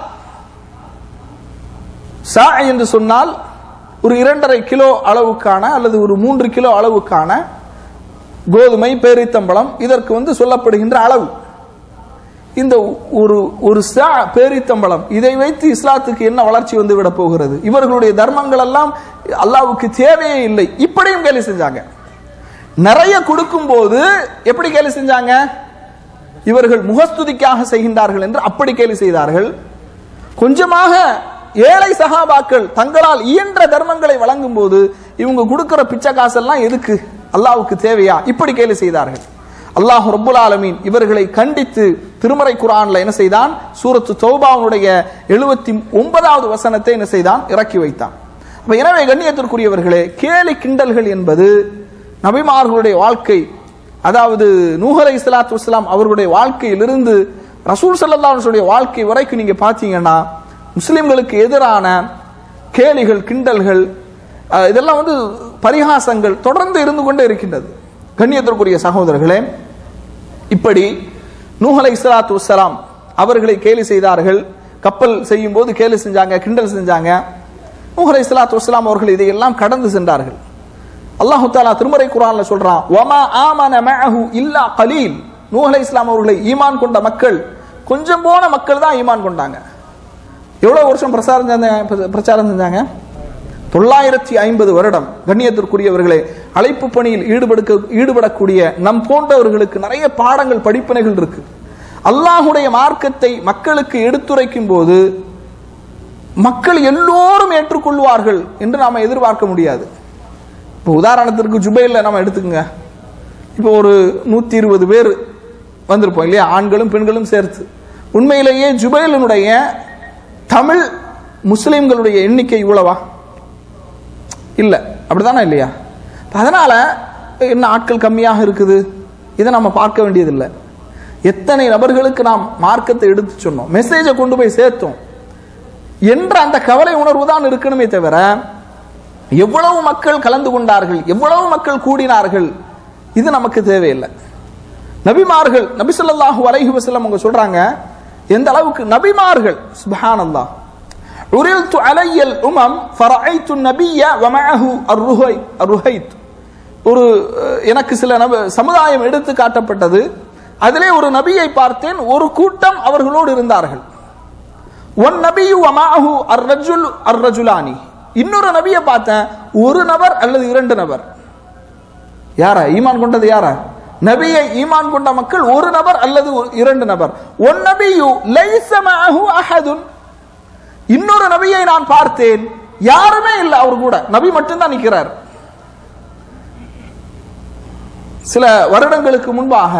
சா என்று சொன்னால் ஒரு இரண்டரை கிலோ அளவுக்கான அல்லது ஒரு மூன்று கிலோ அளவுக்கான கோதுமை பேரித்தம்பழம் இதற்கு வந்து சொல்லப்படுகின்ற அளவு இந்த ஒரு ஒரு சா பேரித்தம்பழம் இதை வைத்து இஸ்லாத்துக்கு என்ன வளர்ச்சி வந்து விட போகிறது இவர்களுடைய தர்மங்கள் எல்லாம் அல்லாவுக்கு தேவையே இல்லை இப்படியும் கேலி செஞ்சாங்க நிறைய கொடுக்கும் போது எப்படி கேலி செஞ்சாங்க இவர்கள் முகஸ்துதிக்காக செய்கின்றார்கள் என்று அப்படி கேலி செய்தார்கள் கொஞ்சமாக ஏழை சகாபாக்கள் தங்களால் இயன்ற தர்மங்களை வழங்கும் போது இவங்க கொடுக்கிற பிச்சை காசெல்லாம் எதுக்கு அல்லாவுக்கு தேவையா இப்படி கேலி செய்தார்கள் அல்லாஹ் ரப்புல் ஆலமீன் இவர்களை கண்டித்து திருமறை குரான்ல என்ன செய்தான் சூரத்து தௌபாவுடைய எழுபத்தி ஒன்பதாவது வசனத்தை என்ன செய்தான் இறக்கி வைத்தான் அப்ப எனவே கண்ணியத்திற்குரியவர்களே கேலி கிண்டல்கள் என்பது நபிமார்களுடைய வாழ்க்கை அதாவது நூஹலை இஸ்லாத்து வஸ்லாம் அவர்களுடைய வாழ்க்கையிலிருந்து ரசூல் சல்லாஹுடைய வாழ்க்கை வரைக்கும் நீங்க பார்த்தீங்கன்னா முஸ்லிம்களுக்கு எதிரான கேலிகள் கிண்டல்கள் அஹ், இதெல்லாம் வந்து பரிகாசங்கள் தொடர்ந்து இருந்து கொண்டே இருக்கின்றது கண்ணியத்திற்குரிய சகோதரர்களே இப்படி நூஹலை இஸ்லாத்து வஸ்லாம் அவர்களை கேலி செய்தார்கள் கப்பல் செய்யும் போது கேலி செஞ்சாங்க கிண்டல் செஞ்சாங்க நூஹலை இஸ்லாத்து வஸ்லாம் அவர்கள் இதையெல்லாம் கடந்து சென்றார்கள் அல்லாஹு தாலா திருமறை குரான்ல சொல்றான் வமா ஆமன மஅஹு இல்லா கலீல் நூஹ் அலைஹிஸ் இஸ்லாம் அவர்களை ஈமான் கொண்ட மக்கள் கொஞ்சம் போன மக்கள் தான் ஈமான் கொண்டாங்க எவ்வளவு வருஷம் பிரசாரம் செஞ்சாங்க பிரச்சாரம் செஞ்சாங்க தொள்ளாயிரத்தி ஐம்பது வருடம் கண்ணியத்திற்குரியவர்களே அழைப்பு பணியில் ஈடுபடுக்க ஈடுபடக்கூடிய நம் போன்றவர்களுக்கு நிறைய பாடங்கள் படிப்பினைகள் இருக்கு அல்லாஹுடைய மார்க்கத்தை மக்களுக்கு எடுத்துரைக்கும் போது மக்கள் எல்லோரும் ஏற்றுக்கொள்வார்கள் என்று நாம எதிர்பார்க்க முடியாது இப்போ உதாரணத்திற்கு ஜுபைல நம்ம எடுத்துக்கோங்க இப்போ ஒரு நூத்தி இருபது பேர் வந்திருப்போம் இல்லையா ஆண்களும் பெண்களும் சேர்த்து உண்மையிலேயே ஜுபைலினுடைய தமிழ் முஸ்லிம்களுடைய எண்ணிக்கை இவ்வளவா இல்ல அப்படிதானே இல்லையா அப்ப அதனால என்ன ஆட்கள் கம்மியாக இருக்குது இதை நம்ம பார்க்க வேண்டியதில்லை எத்தனை நபர்களுக்கு நாம் மார்க்கத்தை எடுத்து சொன்னோம் மெசேஜை கொண்டு போய் சேர்த்தோம் என்ற அந்த கவலை உணர்வு தான் இருக்கணுமே தவிர எவ்வளவு மக்கள் கலந்து கொண்டார்கள் எவ்வளவு மக்கள் கூடினார்கள் இது நமக்கு தேவையில்லை நபிமார்கள் நபி ஸல்லல்லாஹு அலைஹி வஸல்லம் அவங்க சொல்றாங்க எந்த அளவுக்கு நபிமார்கள் சுப்ஹானல்லாஹ் உரில்து அலையல் உமம் ஃபரஐத்து நபிய வமஅஹு அர்ருஹை அர்ருஹைத் ஒரு அஹ், எனக்கு சில நப சமுதாயம் எடுத்து காட்டப்பட்டது அதிலே ஒரு நபியை பார்த்தேன் ஒரு கூட்டம் அவர்களோடு இருந்தார்கள் ஒன் நபியு வமாஹு அர் ரஜுல் அர் ரஜுலானி இன்னொரு நபியை பார்த்தேன் ஒரு நபர் அல்லது இரண்டு நபர் யாரா ஈமான் கொண்டது யாரா நபியை ஈமான் கொண்ட மக்கள் ஒரு நபர் அல்லது ஒரு- இரண்டு நபர் ஒன் நபியு லைஸ மஅஹு அஹதுன் இன்னொரு நபியை நான் பார்த்தேன் யாருமே இல்லை அவர் கூட நபி மட்டும்தான் நிற்கிறார் சில வருடங்களுக்கு முன்பாக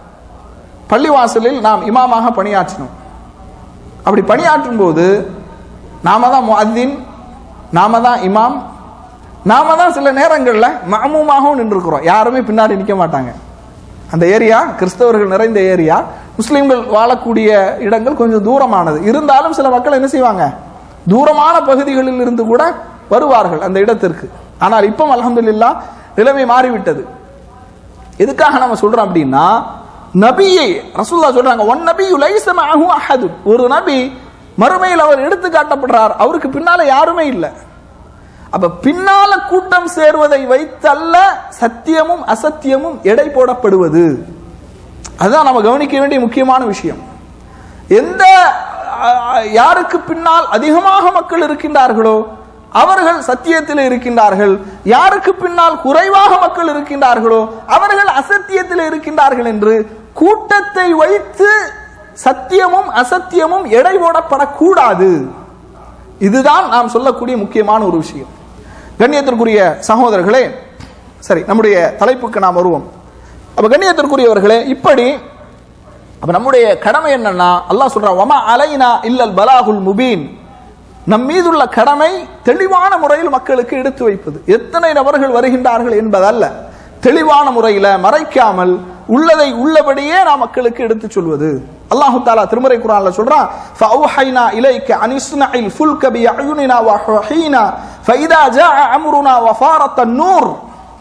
பள்ளிவாசலில் நாம் இமாமாக பணியாற்றினோம் அப்படி பணியாற்றும் போது நாம தான் முஅத்தின் நாம தான் இமாம் நாம தான் சில நேரங்களில் மஅமூமாகவும் நின்றுக்கிறோம் யாருமே பின்னாடி நிற்க மாட்டாங்க அந்த ஏரியா கிறிஸ்தவர்கள் நிறைந்த ஏரியா முஸ்லிம்கள் வாழக்கூடிய இடங்கள் கொஞ்சம் தூரமானது இருந்தாலும் சில மக்கள் என்ன செய்வாங்க தூரமான பகுதிகளில் இருந்து கூட வருவார்கள் அந்த இடத்திற்கு ஆனால் இப்போ அல்ஹம்துலில்லாஹ் நிலைமை மாறிவிட்டது எதுக்காக நம்ம சொல்றோம் அப்படின்னா நபியை ரசூல்லா சொல்றாங்க ஒன் நபி லைஸ மஅஹு அஹது ஒரு நபி மறுமையில் அவர் எடுத்து காட்டப்படுறார் அவருக்கு பின்னால யாருமே இல்லை அப்ப பின்னால கூட்டம் சேர்வதை வைத்தல்ல சத்தியமும் அசத்தியமும் எடை போடப்படுவது அதுதான் நம்ம கவனிக்க வேண்டிய முக்கியமான விஷயம் எந்த அஹ், யாருக்கு பின்னால் அதிகமாக மக்கள் இருக்கின்றார்களோ அவர்கள் சத்தியத்தில் இருக்கின்றார்கள் யாருக்கு பின்னால் குறைவாக மக்கள் இருக்கின்றார்களோ அவர்கள் அசத்தியத்தில் இருக்கின்றார்கள் என்று கூட்டத்தை வைத்து சத்தியமும் அசத்தியமும் எடை போடப்படக்கூடாது இதுதான் நாம் சொல்லக்கூடிய முக்கியமான ஒரு விஷயம் கண்ணியத்திற்குரிய சகோதரர்களே சரி நம்முடைய தலைப்புக்கு நாம் வருவோம் அப்ப கண்ணியத்திற்குரியவர்களே இப்படி அப்ப நம்முடைய கடமை என்னன்னா அல்லாஹ் சொல்றான் வமா அலைனா இல்லல் பலாகுல் முபீன் நம் மீதுள்ள கடமை தெளிவான முறையில் மக்களுக்கு எடுத்து வைப்பது எத்தனை நபர்கள் வருகின்றார்கள் என்பதல்ல தெளிவான முறையில மறைக்காமல் உள்ளதை உள்ளபடியே நாம் மக்களுக்கு எடுத்து சொல்வது அல்லாஹு தாலா திருமறை குரான்ல சொல்றான் ஃபஅவ்ஹைனா இலைக்க அனிஸ்னஇல் ஃபுல்க பிஅயுனினா வஹீனா ஃபஇதா ஜாஅ அம்ருனா வஃபாரத் அன்-நூர்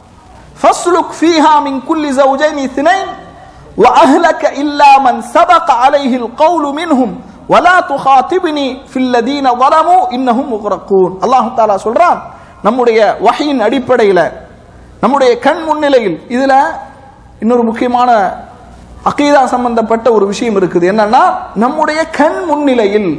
فاسلك فيها من كل زوجين اثنين وأهلك إلا من سبق عليه القول منهم ولا تخاطبني في الذين ظلموا إنهم مغرقون الله تعالى சொல்றான் நம்முடைய வஹீன் அடிப்படையில் நம்முடைய கண் முன்னிலையில் இதுல இன்னொரு முக்கியமான அகீதா சம்பந்தப்பட்ட ஒரு விஷயம் இருக்குது என்னன்னா நம்முடைய கண் முன்னிலையில்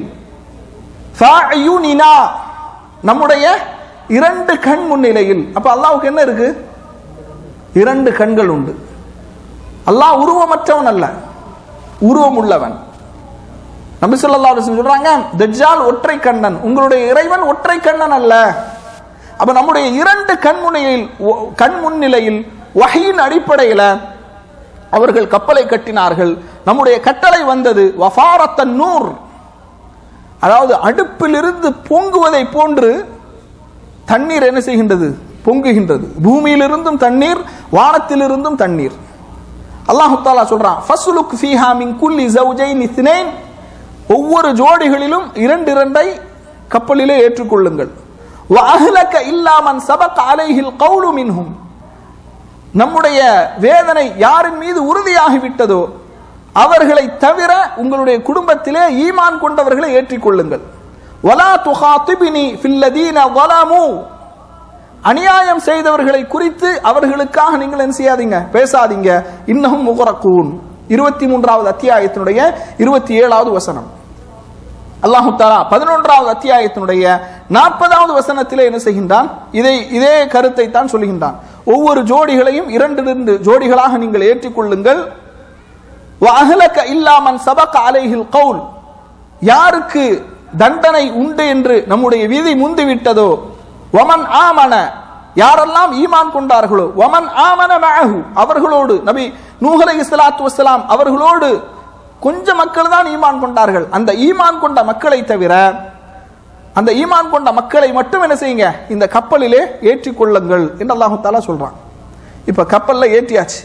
ஃபஅயுனினா நம்முடைய இரண்டு கண் முன்னிலையில் அப்ப அல்லாஹ்வுக்கு என்ன இருக்கு இரண்டு கண்கள் உண்டு அல்லாஹ் உருவமற்றவன் அல்ல உருவம் உள்ளவன் நபி ஸல்லல்லாஹு அலைஹி வஸல்லம் சொல்றாங்க தஜ்ஜால் ஒற்றை கண்ணன் உங்களுடைய இறைவன் ஒற்றை கண்ணன் அல்ல அப்ப நம்முடைய இரண்டு கண் முன்னிலையில் கண் முன்னிலையில் வஹீன் அடிப்படையில் அவர்கள் கப்பலை கட்டினார்கள் நம்முடைய கட்டளை வந்தது வஃபாரத்தன் நூர் அதாவது அடுப்பிலிருந்து பொங்குவதை போன்று தண்ணீர் என்ன செய்கின்றது பொங்குகின்றது பூமியிலிருந்தும் தண்ணீர் வானத்திலிருந்தும் தண்ணீர் அல்லாஹு தாலா சொல்றான் ஃபஸ்லுக் ஃபீஹா மின் குல்லி ஜௌஜைன் இத்னைன் ஒவ்வொரு ஜோடிகளிலும் இரண்டு இரண்டை கப்பலிலே ஏற்றுக்கொள்ளுங்கள் வஅஹ்லக இல்லா மன் சபக அலைஹில் கௌலு மின்ஹும் நம்முடைய வேதனை யாரின் மீது உறுதியாகி விட்டதோ அவர்களை தவிர உங்களுடைய குடும்பத்திலே ஈமான் கொண்டவர்களை ஏற்றிக்கொள்ளுங்கள் வலா துஹாத்திபினி ஃபில்லதீன வலமு அநியாயம் செய்தவர்களை குறித்து அவர்களுக்காக நீங்கள் என்ன செய்யாதீங்க பேசாதீங்க இன்னமும் முகரக்கூன் இருபத்தி மூன்றாவது அத்தியாயத்தினுடைய இருபத்தி ஏழாவது வசனம் அல்லாஹு தாலா பதினொன்றாவது அத்தியாயத்தினுடைய நாற்பதாவது வசனத்திலே என்ன செய்கின்றான் இதை இதே கருத்தை தான் சொல்லுகின்றான் ஒவ்வொரு ஜோடிகளையும் இரண்டு இரண்டு ஜோடிகளாக நீங்கள் ஏற்றுக்கொள்ளுங்கள் வஅஹ்லக இல்லா மன் சபக அலைஹில் கவுல் யாருக்கு தண்டனை உண்டு என்று நம்முடைய விதி முந்திவிட்டதோ வமன் ஆமன யாரெல்லாம் ஈமான் கொண்டார்களோ வமன் ஆமன மஅஹு அவர்களோடு நபி நூஹ் அலைஹிஸ்ஸலாத்து வஸ்ஸலாம் அவர்களோடு கொஞ்ச மக்கள் தான் ஈமான் கொண்டார்கள் அந்த ஈமான் கொண்ட மக்களை தவிர அந்த ஈமான் கொண்ட மக்களை மட்டும் என்ன செய்யுங்க இந்த கப்பலிலே ஏற்றிக்கொள்ளுங்கள் என்று அல்லாஹு தாலா சொல்றான் இப்ப கப்பல்ல ஏற்றியாச்சு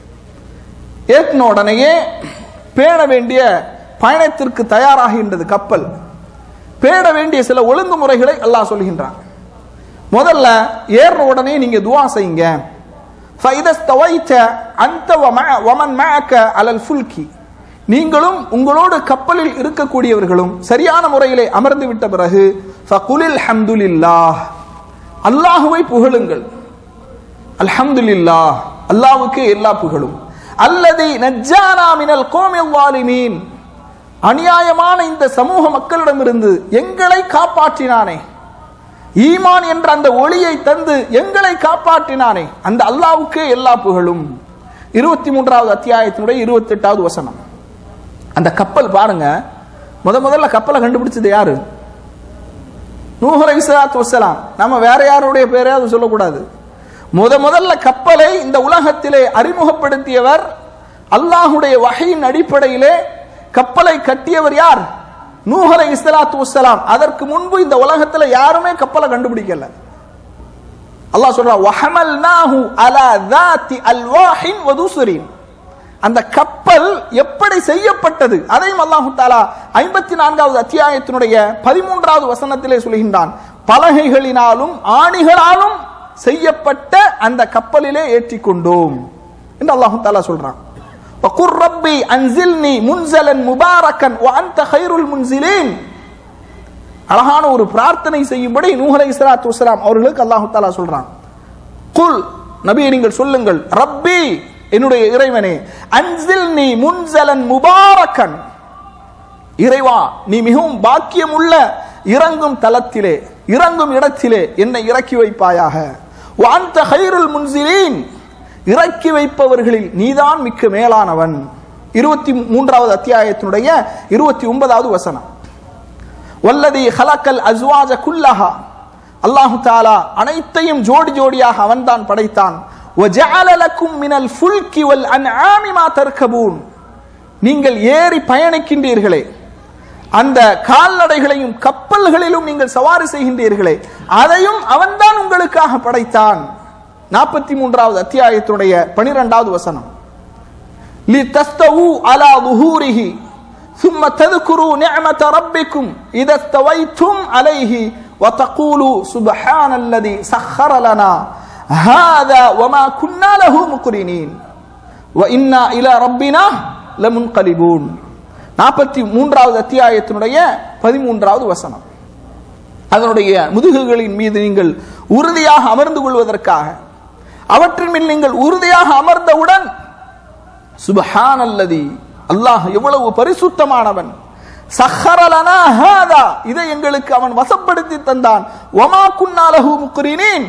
ஏற்றின உடனேயே பேண வேண்டிய பயணத்திற்கு தயாராகின்றது கப்பல் பேண வேண்டிய சில ஒழுங்குமுறைகளை அல்லாஹ் சொல்கின்றான் முதல்ல ஏறின உடனே நீங்க துவா செய்யுங்க فإذا استويت أنت ومع- ومن معك على الفلك நீங்களும் உங்களோடு கப்பலில் இருக்கக்கூடியவர்களும் சரியான முறையிலே அமர்ந்து விட்ட பிறகு ஃபகுலில் ஹம்துலில்லாஹ் அல்லாஹுவை புகழுங்கள் அல்ஹம்துலில்லாஹ் அல்லாஹ்வுக்கு எல்லா புகழும் அல்லதி நஜ்ஜானா மினல் கோமில் வாலிமீன் அநியாயமான இந்த சமூக மக்களிடமிருந்து எங்களை காப்பாற்றினானே ஈமான் என்ற அந்த ஒளியை தந்து எங்களை காப்பாற்றினானே அந்த அல்லாஹ்வுக்கே எல்லா புகழும் இருபத்தி மூன்றாவது அத்தியாயத்தினுடைய இருபத்தி எட்டாவது வசனம் அந்த கப்பல் பாருங்க முத முதல்ல கப்பலை கண்டுபிடிச்சது யாரு நூஹ் அலைஹிஸ்ஸலாத்து வஸ்ஸலாம் நம்ம வேற யாருடைய பேரையாவது சொல்லக்கூடாது முத முதல்ல கப்பலை இந்த உலகத்திலே அறிமுகப்படுத்தியவர் அல்லாஹுடைய வகையின் அடிப்படையிலே கப்பலை கட்டியவர் யார் நூஹ் அலைஹிஸ்ஸலாத்து வஸ்ஸலாம் அதற்கு முன்பு இந்த உலகத்துல யாருமே கப்பலை கண்டுபிடிக்கல அல்லாஹ் சொல்றான் வஹமல்நாஹு அலா ذات அல்வாஹின் வதுசுரின் அந்த கப்பல் எப்படி செய்யப்பட்டது அதையும் அல்லாஹு தாலா ஐம்பத்தி நான்காவது அத்தியாயத்தினுடைய பதிமூன்றாவது வசனத்திலே சொல்கின்றான் பலகைகளினாலும் ஆணிகளாலும் செய்யப்பட்ட அந்த கப்பலிலே ஏற்றிக்கொண்டோம் என்று அல்லாஹு தாலா சொல்றான் وقل ربي أنزلني منزلا مباركا وأنت خير المنزلين அழகான ஒரு பிரார்த்தனை செய்யும்படி நூஹ் அலைஹிஸ்ஸலாத்து வஸலாம் அவர்களுக்கு அல்லாஹு தாலா சொல்றான் குல் நபியை நீங்கள் சொல்லுங்கள் ரப்பி என்னுடைய இறைவனே அன்சில் நீ முன்சலன் முபாரக்கன் இறைவா நீ மிகவும் பாக்கியம் உள்ள இறங்கும் தலத்திலே இறங்கும் இடத்திலே என்னை இறக்கி வைப்பாயாக வாந்த ஹைருல் முன்சிலீன் இறக்கி வைப்பவர்களில் நீதான் மிக்க மேலானவன் இருபத்தி மூன்றாவது அத்தியாயத்தினுடைய இருபத்தி ஒன்பதாவது வசனம் வல்லதி ஹலக்கல் அஸ்வாஜ குல்லஹா அல்லாஹு தாலா அனைத்தையும் ஜோடி ஜோடியாக அவன்தான் படைத்தான் وَجَعَلَ لَكُم مِّنَ الْفُلْكِ وَالْأَنْعَامِ مَا تَرْكَبُونَ நீங்கள் ஏறி பயணிக்கின்றீர்களே அந்த கால்நடைகளையும் கப்பல்களிலும் நீங்கள் சவாரி செய்கின்றீர்களே அதையும் அவன்தான் உங்களுக்காக படைத்தான் நாற்பத்தி மூன்றாவது அத்தியாயத்துடைய பனிரெண்டாவது வசனம் لِتَسْتَوُوا عَلَى ظُهُورِهِ ثُمَّ تَذْكُرُوا نِعْمَةَ رَبِّكُمْ إِذَا اسْتَوَيْتُمْ عَلَيْهِ وَتَقُولُوا سُبْحَانَ الَّذِي سَخَّرَ لَنَا هَذَا وَمَا كُنَّا لَهُ مُقْرِنِينَ وَإِنَّا إِلَى رَبِّنَا لَمُنْقَلِبُونَ நாற்பத்தி மூன்றாவது அத்தியாயத்தினுடைய பதிமூன்றாவது வசனம் அதனுடைய முதுகுகளின் மீது நீங்கள் உறுதியாக அமர்ந்து கொள்வதற்காக அவற்றின் மேல் நீங்கள் உறுதியாக அமர்ந்தவுடன் சுபஹானல்லதி அல்லாஹ் எவ்வளவு பரிசுத்தமானவன் சஹரலனா ஹாதா இதை எங்களுக்கு அவன் வசப்படுத்தி தந்தான் ஒமா குன்னாலஹு முக்ரினீன்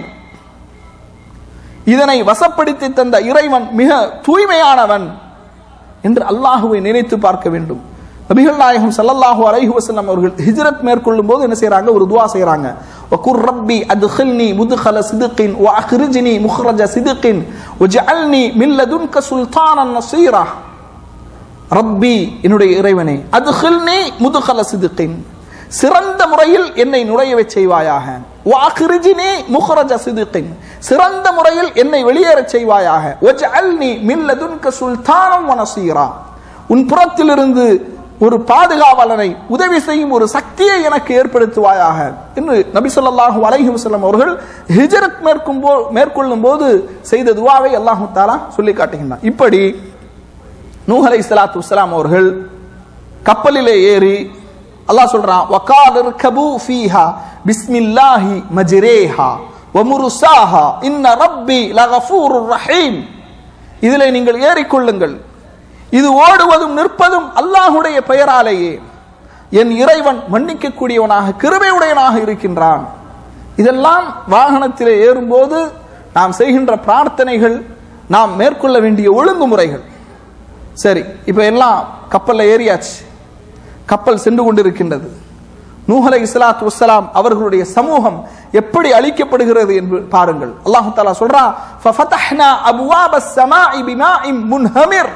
இதனை வசப்படுத்தி தந்த இறைவன் மிக தூய்மையானவன் என்று அல்லாஹுவை நினைத்து பார்க்க வேண்டும் நபிகள் நாயகம் ஸல்லல்லாஹு அலைஹி வஸல்லம் அவர்கள் ஹிஜ்ரத் மேற்கொள்ளும் போது என்ன செய்றாங்க ஒரு துஆ செய்றாங்க வகுர் ரப்பி அத்கில்னி முத்கல சிதுகின் வ அக்ரிஜ்னி முக்ரஜ சிதுகின் வஜஅல்னி மின் லதுன்க சுல்தானன் நஸீரா ரப்பி என்னுடைய இறைவனே அத்கில்னி முத்கல சிதுகின் சிறந்த முறையில் என்னை நுழையச் செய்வாயாக வாகிரிஜினி முஹரஜ சிதுகின் சிறந்த முறையில் என்னை வெளியேறச் செய்வாயாக வஜஅல்னி மின் லதுன்க சுல்தானம் வ நஸீரா உன் புறத்திலிருந்து ஒரு பாதுகாவலனை உதவி செய்யும் ஒரு சக்தியை எனக்கு ஏற்படுத்துவாயாக என்று நபி ஸல்லல்லாஹு அலைஹி வஸல்லம் அவர்கள் ஹிஜ்ரத் மேற்கும் போ- மேற்கொள்ளும் போது செய்த துவாவை அல்லாஹு தாலா சொல்லி காட்டுகின்றான் இப்படி நூஹ் அலைஹிஸ்ஸலாத்து வஸ்ஸலாம் அவர்கள் கப்பலிலே ஏறி அல்லாஹ் சொல்றான் வகால் இர்கபு ஃபீஹா பிஸ்மில்லாஹி மஜ்ரேஹா வமுர்சாஹா இன்ன ரப்பி லகஃபூருர் ரஹீம் இதிலே நீங்கள் ஏறிக்கொள்ளுங்கள் இது ஓடுவதும் நிற்பதும் அல்லாஹுடைய பெயராலேயே என் இறைவன் மன்னிக்கக்கூடியவனாக கிருபையுடையவனாக இருக்கின்றான் இதெல்லாம் வாகனத்திலே ஏறும்போது நாம் செய்கின்ற பிரார்த்தனைகள் நாம் மேற்கொள்ள வேண்டிய ஒழுங்குமுறைகள் சரி இப்ப எல்லாம் கப்பல்ல ஏறியாச்சு கப்பல் சென்று கொண்டிருக்கின்றது நூஹ் அலைஹி ஸலாத்து வஸ்ஸலாம் அவர்களுடைய சமூகம் எப்படி அழிக்கப்படுகிறது என்று பாருங்கள் அல்லாஹ் தஆலா சொல்றான் ஃபஃபதஹ்னா அப்வாபஸ் ஸமாஇ பிமாஇன் முன்ஹமிர்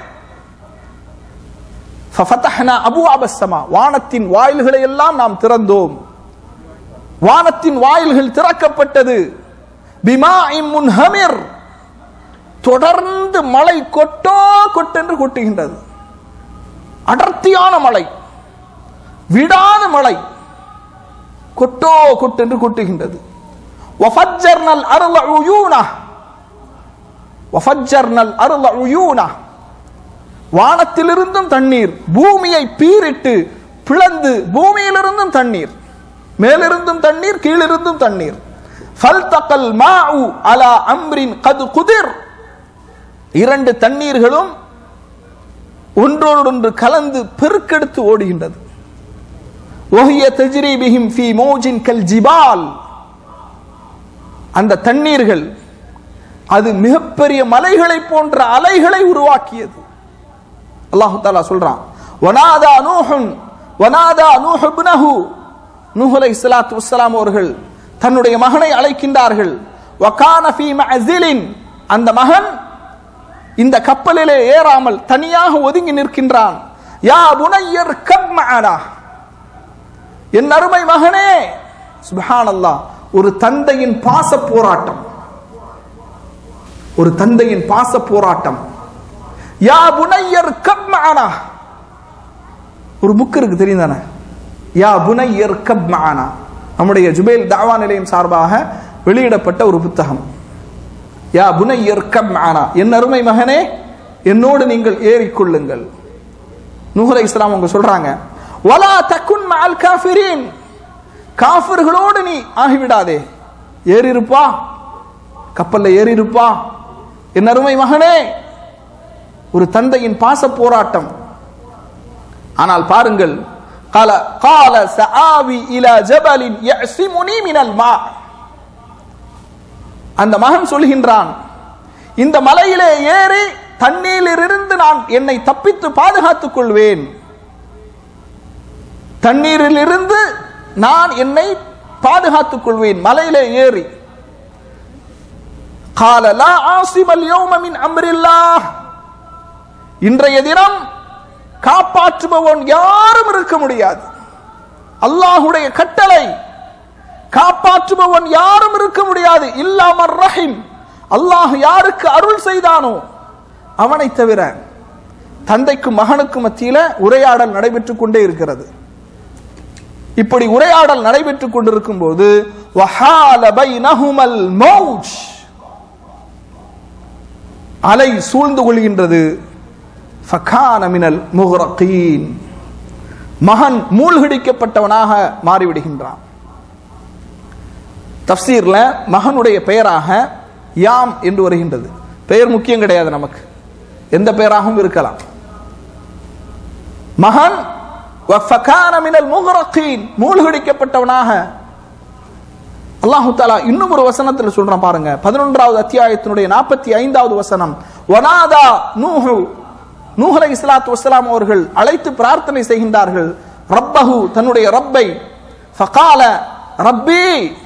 ஃபஃபதஹ்னா அப்வாபஸ் ஸமா வானத்தின் வாயில்களை எல்லாம் நாம் திறந்தோம் வானத்தின் வாயில்கள் திறக்கப்பட்டது பிமாஇன் முன்ஹமிர் தொடர்ந்து மழை கொட்டோ கொட்டென்று கொட்டுகின்றது அடர்த்தியான மழை விடாத மழை கொட்டோ கொட்டென்று கொட்டுகின்றது وَفَجَّرْنَا الْأَرْضَ عُيُونًا வஃபஜ்ஜர்னல் அருள உயூனா வானத்திலிருந்தும் தண்ணீர் பூமியை பீரிட்டு பிளந்து பூமியிலிருந்தும் தண்ணீர் மேலிருந்தும் தண்ணீர் கீழிருந்தும் தண்ணீர் ஃபல்தகல் மாஉ அலா அம்ரின் கது குதிர் இரண்டு தண்ணீர்களும் ஒன்றோடொன்று கலந்து பெருக்கெடுத்து ஓடுகின்றது ஒஹிய தஜ்ரி பிஹிம் ஃபி மோஜின் கல் ஜிபால் அந்த தண்ணீர்கள் அது மிகப்பெரிய மலைகளை போன்ற அலைகளை உருவாக்கியது அல்லாஹு தாலா சொல்றான் வனாதா நூஹுன் வனாதா நூஹ் இப்னஹு நூஹ் அலைஹிஸ்ஸலாத்து வஸ்ஸலாம் அவர்கள் தன்னுடைய மகனை அழைக்கின்றார்கள் வகான ஃபீ மஅஸிலின் அந்த மகன் இந்த கப்பலிலே ஏறாமல் தனியாக ஒதுங்கி நிற்கின்றான் யா புனையர் கப் மஅனா என் அருமை மகனே சுப்ஹானல்லாஹ் ஒரு தந்தையின் பாச போராட்டம் ஒரு தந்தையின் பாச போராட்டம் யா புனையர் கப் மஅனா ஒரு புக் இருக்கு தெரியும் தானே யா புனையர் கப் மஅனா நம்முடைய ஜுபைல் தாவா நிலையம் சார்பாக வெளியிடப்பட்ட ஒரு புத்தகம் யா புனையர் கப் மஅனா என் அருமை மகனே என்னோடு நீங்கள் ஏறிக்கொள்ளுங்கள் நூஹ் இஸ்லாம் அவங்க சொல்றாங்க வலா தக்குன் மஅல் காஃபிரீன் காஃபிர்களோடு நீ ஆகிவிடாதே ஏறி இருப்பா கப்பல்ல ஏறி இருப்பா என் அருமை மகனே ஒரு தந்தையின் பாச போராட்டம் ஆனால் பாருங்கள் قال قال سآوي إلى جبل يعصمني من الماء அந்த மகன் சொல்கின்றான் இந்த மலையிலே ஏறி தண்ணீரிலிருந்து நான் என்னை தப்பித்து பாதுகாத்துக் கொள்வேன் தண்ணீரிலிருந்து நான் என்னை பாதுகாத்துக் கொள்வேன் மலையிலே ஏறி قال لا عاصم اليوم من امر الله இன்றைய தினம் காப்பாற்றுபவன் யாரும் இருக்க முடியாது அல்லாஹுடைய கட்டளை காப்பாற்றுபவன் யாரும் இருக்க முடியாது இல்லாமர் ரஹிம் அல்லாஹ் யாருக்கு அருள் செய்தானோ அவனை தவிர தந்தைக்கும் மகனுக்கும் மத்தியில உரையாடல் நடைபெற்றுக் கொண்டே இருக்கிறது இப்படி உரையாடல் நடைபெற்றுக் கொண்டிருக்கும் போது வஹால பைனஹுமல் மௌஜ் அலை சூழ்ந்து கொள்கின்றது ஃபகான மினல் முஹ்ரகீன் மகன் மூழ்கடிக்கப்பட்டவனாக மாறிவிடுகின்றான் தப்சீர்ல மகனுடைய பெயராக யாம் என்று வருகின்றது பெயர் முக்கியம் கிடையாது நமக்கு எந்த பெயராகவும் இருக்கலாம் மகன் வஃபகான மினல் முஹ்ரகீன் மூழ்கடிக்கப்பட்டவனாக அல்லாஹு தாலா இன்னும் ஒரு வசனத்தில் சொல்றான் பாருங்க பதினொன்றாவது அத்தியாயத்தினுடைய நாற்பத்தி ஐந்தாவது வசனம் வனாதா நூஹு நூஹ் அலை இஸ்லாத்து வசலாம் அவர்கள் அழைத்து பிரார்த்தனை செய்கின்றார்கள் ரப்பஹு தன்னுடைய ரப்பை ஃபகால ரப்பி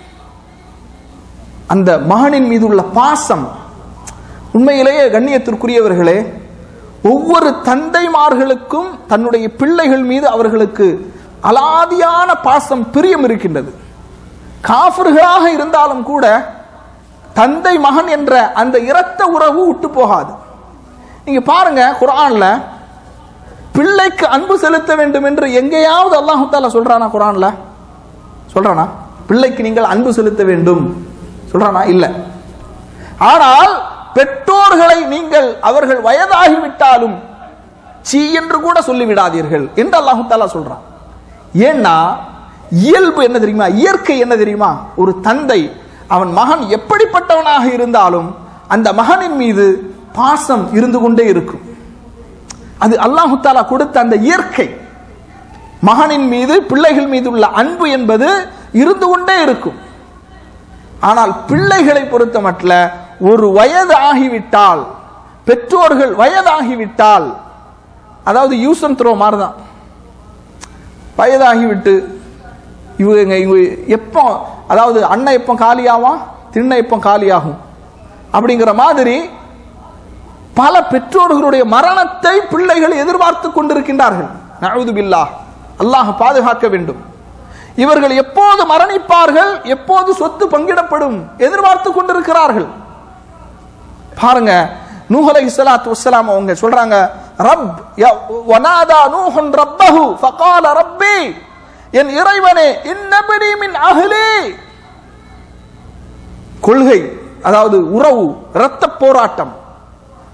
அந்த மகனின் மீது உள்ள பாசம் உண்மையிலேயே கண்ணியத்திற்குரியவர்களே ஒவ்வொரு தந்தைமார்களுக்கும் தன்னுடைய பிள்ளைகள் மீது அவர்களுக்கு அலாதியான பாசம் பிரியம் இருக்கின்றது காஃபர்களாக இருந்தாலும் கூட தந்தை மகன் என்ற அந்த இரத்த உறவு விட்டு போகாது நீங்க பாருங்க குரான்ல பிள்ளைக்கு அன்பு செலுத்த வேண்டும் என்று எங்கேயாவது அல்லாஹு தாலா சொல்றானா குரான்ல சொல்றானா பிள்ளைக்கு நீங்கள் அன்பு செலுத்த வேண்டும் சொல்றானா இல்ல ஆனால் பெற்றோர்களை நீங்கள் அவர்கள் வயதாகிவிட்டாலும் சீ என்று கூட சொல்லிவிடாதீர்கள் என்று அல்லாஹு தாலா சொல்றான் ஏன்னா இயல்பு என்ன தெரியுமா இயற்கை என்ன தெரியுமா ஒரு தந்தை அவன் மகன் எப்படிப்பட்டவனாக இருந்தாலும் அந்த மகனின் மீது பாசம் இருந்து கொண்டே இருக்கும் அது அல்லாஹு தாலா கொடுத்த அந்த இயற்கை மகனின் மீது பிள்ளைகள் மீது உள்ள அன்பு என்பது இருந்து கொண்டே இருக்கும் ஆனால் பிள்ளைகளை பொறுத்த மட்டில் ஒரு வயது ஆகிவிட்டால் பெற்றோர்கள் வயதாகிவிட்டால் அதாவது யூஸ் அண்ட் த்ரோ மாதிரி தான் வயதாகிவிட்டு இவங்க இவங்க எப்போ அதாவது அண்ணன் எப்போ காலியாவான் திண்ணை எப்போ காலியாகும் அப்படிங்கிற மாதிரி பல பெற்றோர்களுடைய மரணத்தை பிள்ளைகள் எதிர்பார்த்து கொண்டிருக்கின்றார்கள் நழுது பில்லா அல்லாஹ் பாதுகாக்க வேண்டும் இவர்கள் எப்போது மரணிப்பார்கள் எப்போது சொத்து பங்கிடப்படும் எதிர்பார்த்து கொண்டிருக்கிறார்கள் பாருங்க நூஹ் அலைஹிஸ்ஸலாத்து வஸ்ஸலாம் அவங்க சொல்றாங்க ரப் ய- வனாதா நூஹுன் ரப்பஹு ஃபகால ரப்பி என் இறைவனே இன்னபடி மின் அஹ்லி கொள்கை அதாவது உறவு இரத்த போராட்டம்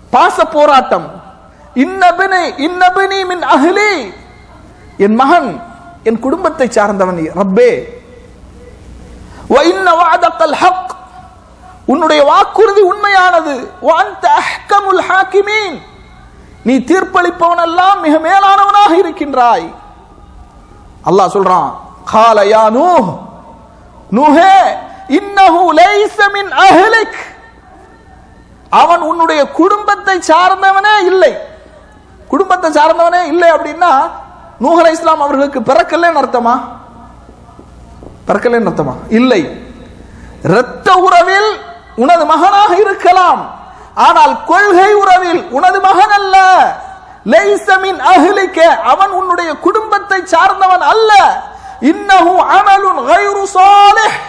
பாச போராட்டம் இன்னபினி இன்னபினி மின் அஹ்லி என் மகன் என் குடும்பத்தை சார்ந்தவன் ரப்பே وَإِنَّ وَعْدَكَ الْحَقُّ உன்னுடைய வாக்குறுதி உண்மையானது وَأَنْتَ أَحْكَمُ الْحَاكِمِينَ நீ தீர்ப்பளிப்பவன் எல்லாம் மிக மேலானவனாக இருக்கின்றாய் அல்லாஹ் சொல்றான் قال يا نوح நூஹே இன்னஹு லைஸ மின் அஹ்லிக் அவன் உன்னுடைய குடும்பத்தை சார்ந்தவனே இல்லை குடும்பத்தை சார்ந்தவனே இல்லை அப்படின்னா நூஹ் அலைஹிஸ்ஸலாம் அவர்களுக்கு பிறக்கலன்னு அர்த்தமா பிறக்கலன்னு அர்த்தமா இல்லை இரத்த உறவில் உனது மகனாக இருக்கலாம் ஆனால் கொள்கை உறவில் உனது மகன் அல்ல லைஸ மின் அஹ்லிக அவன் உன்னுடைய குடும்பத்தை சார்ந்தவன் அல்ல இன்னஹு அமலுன் கைரு சாலிஹ்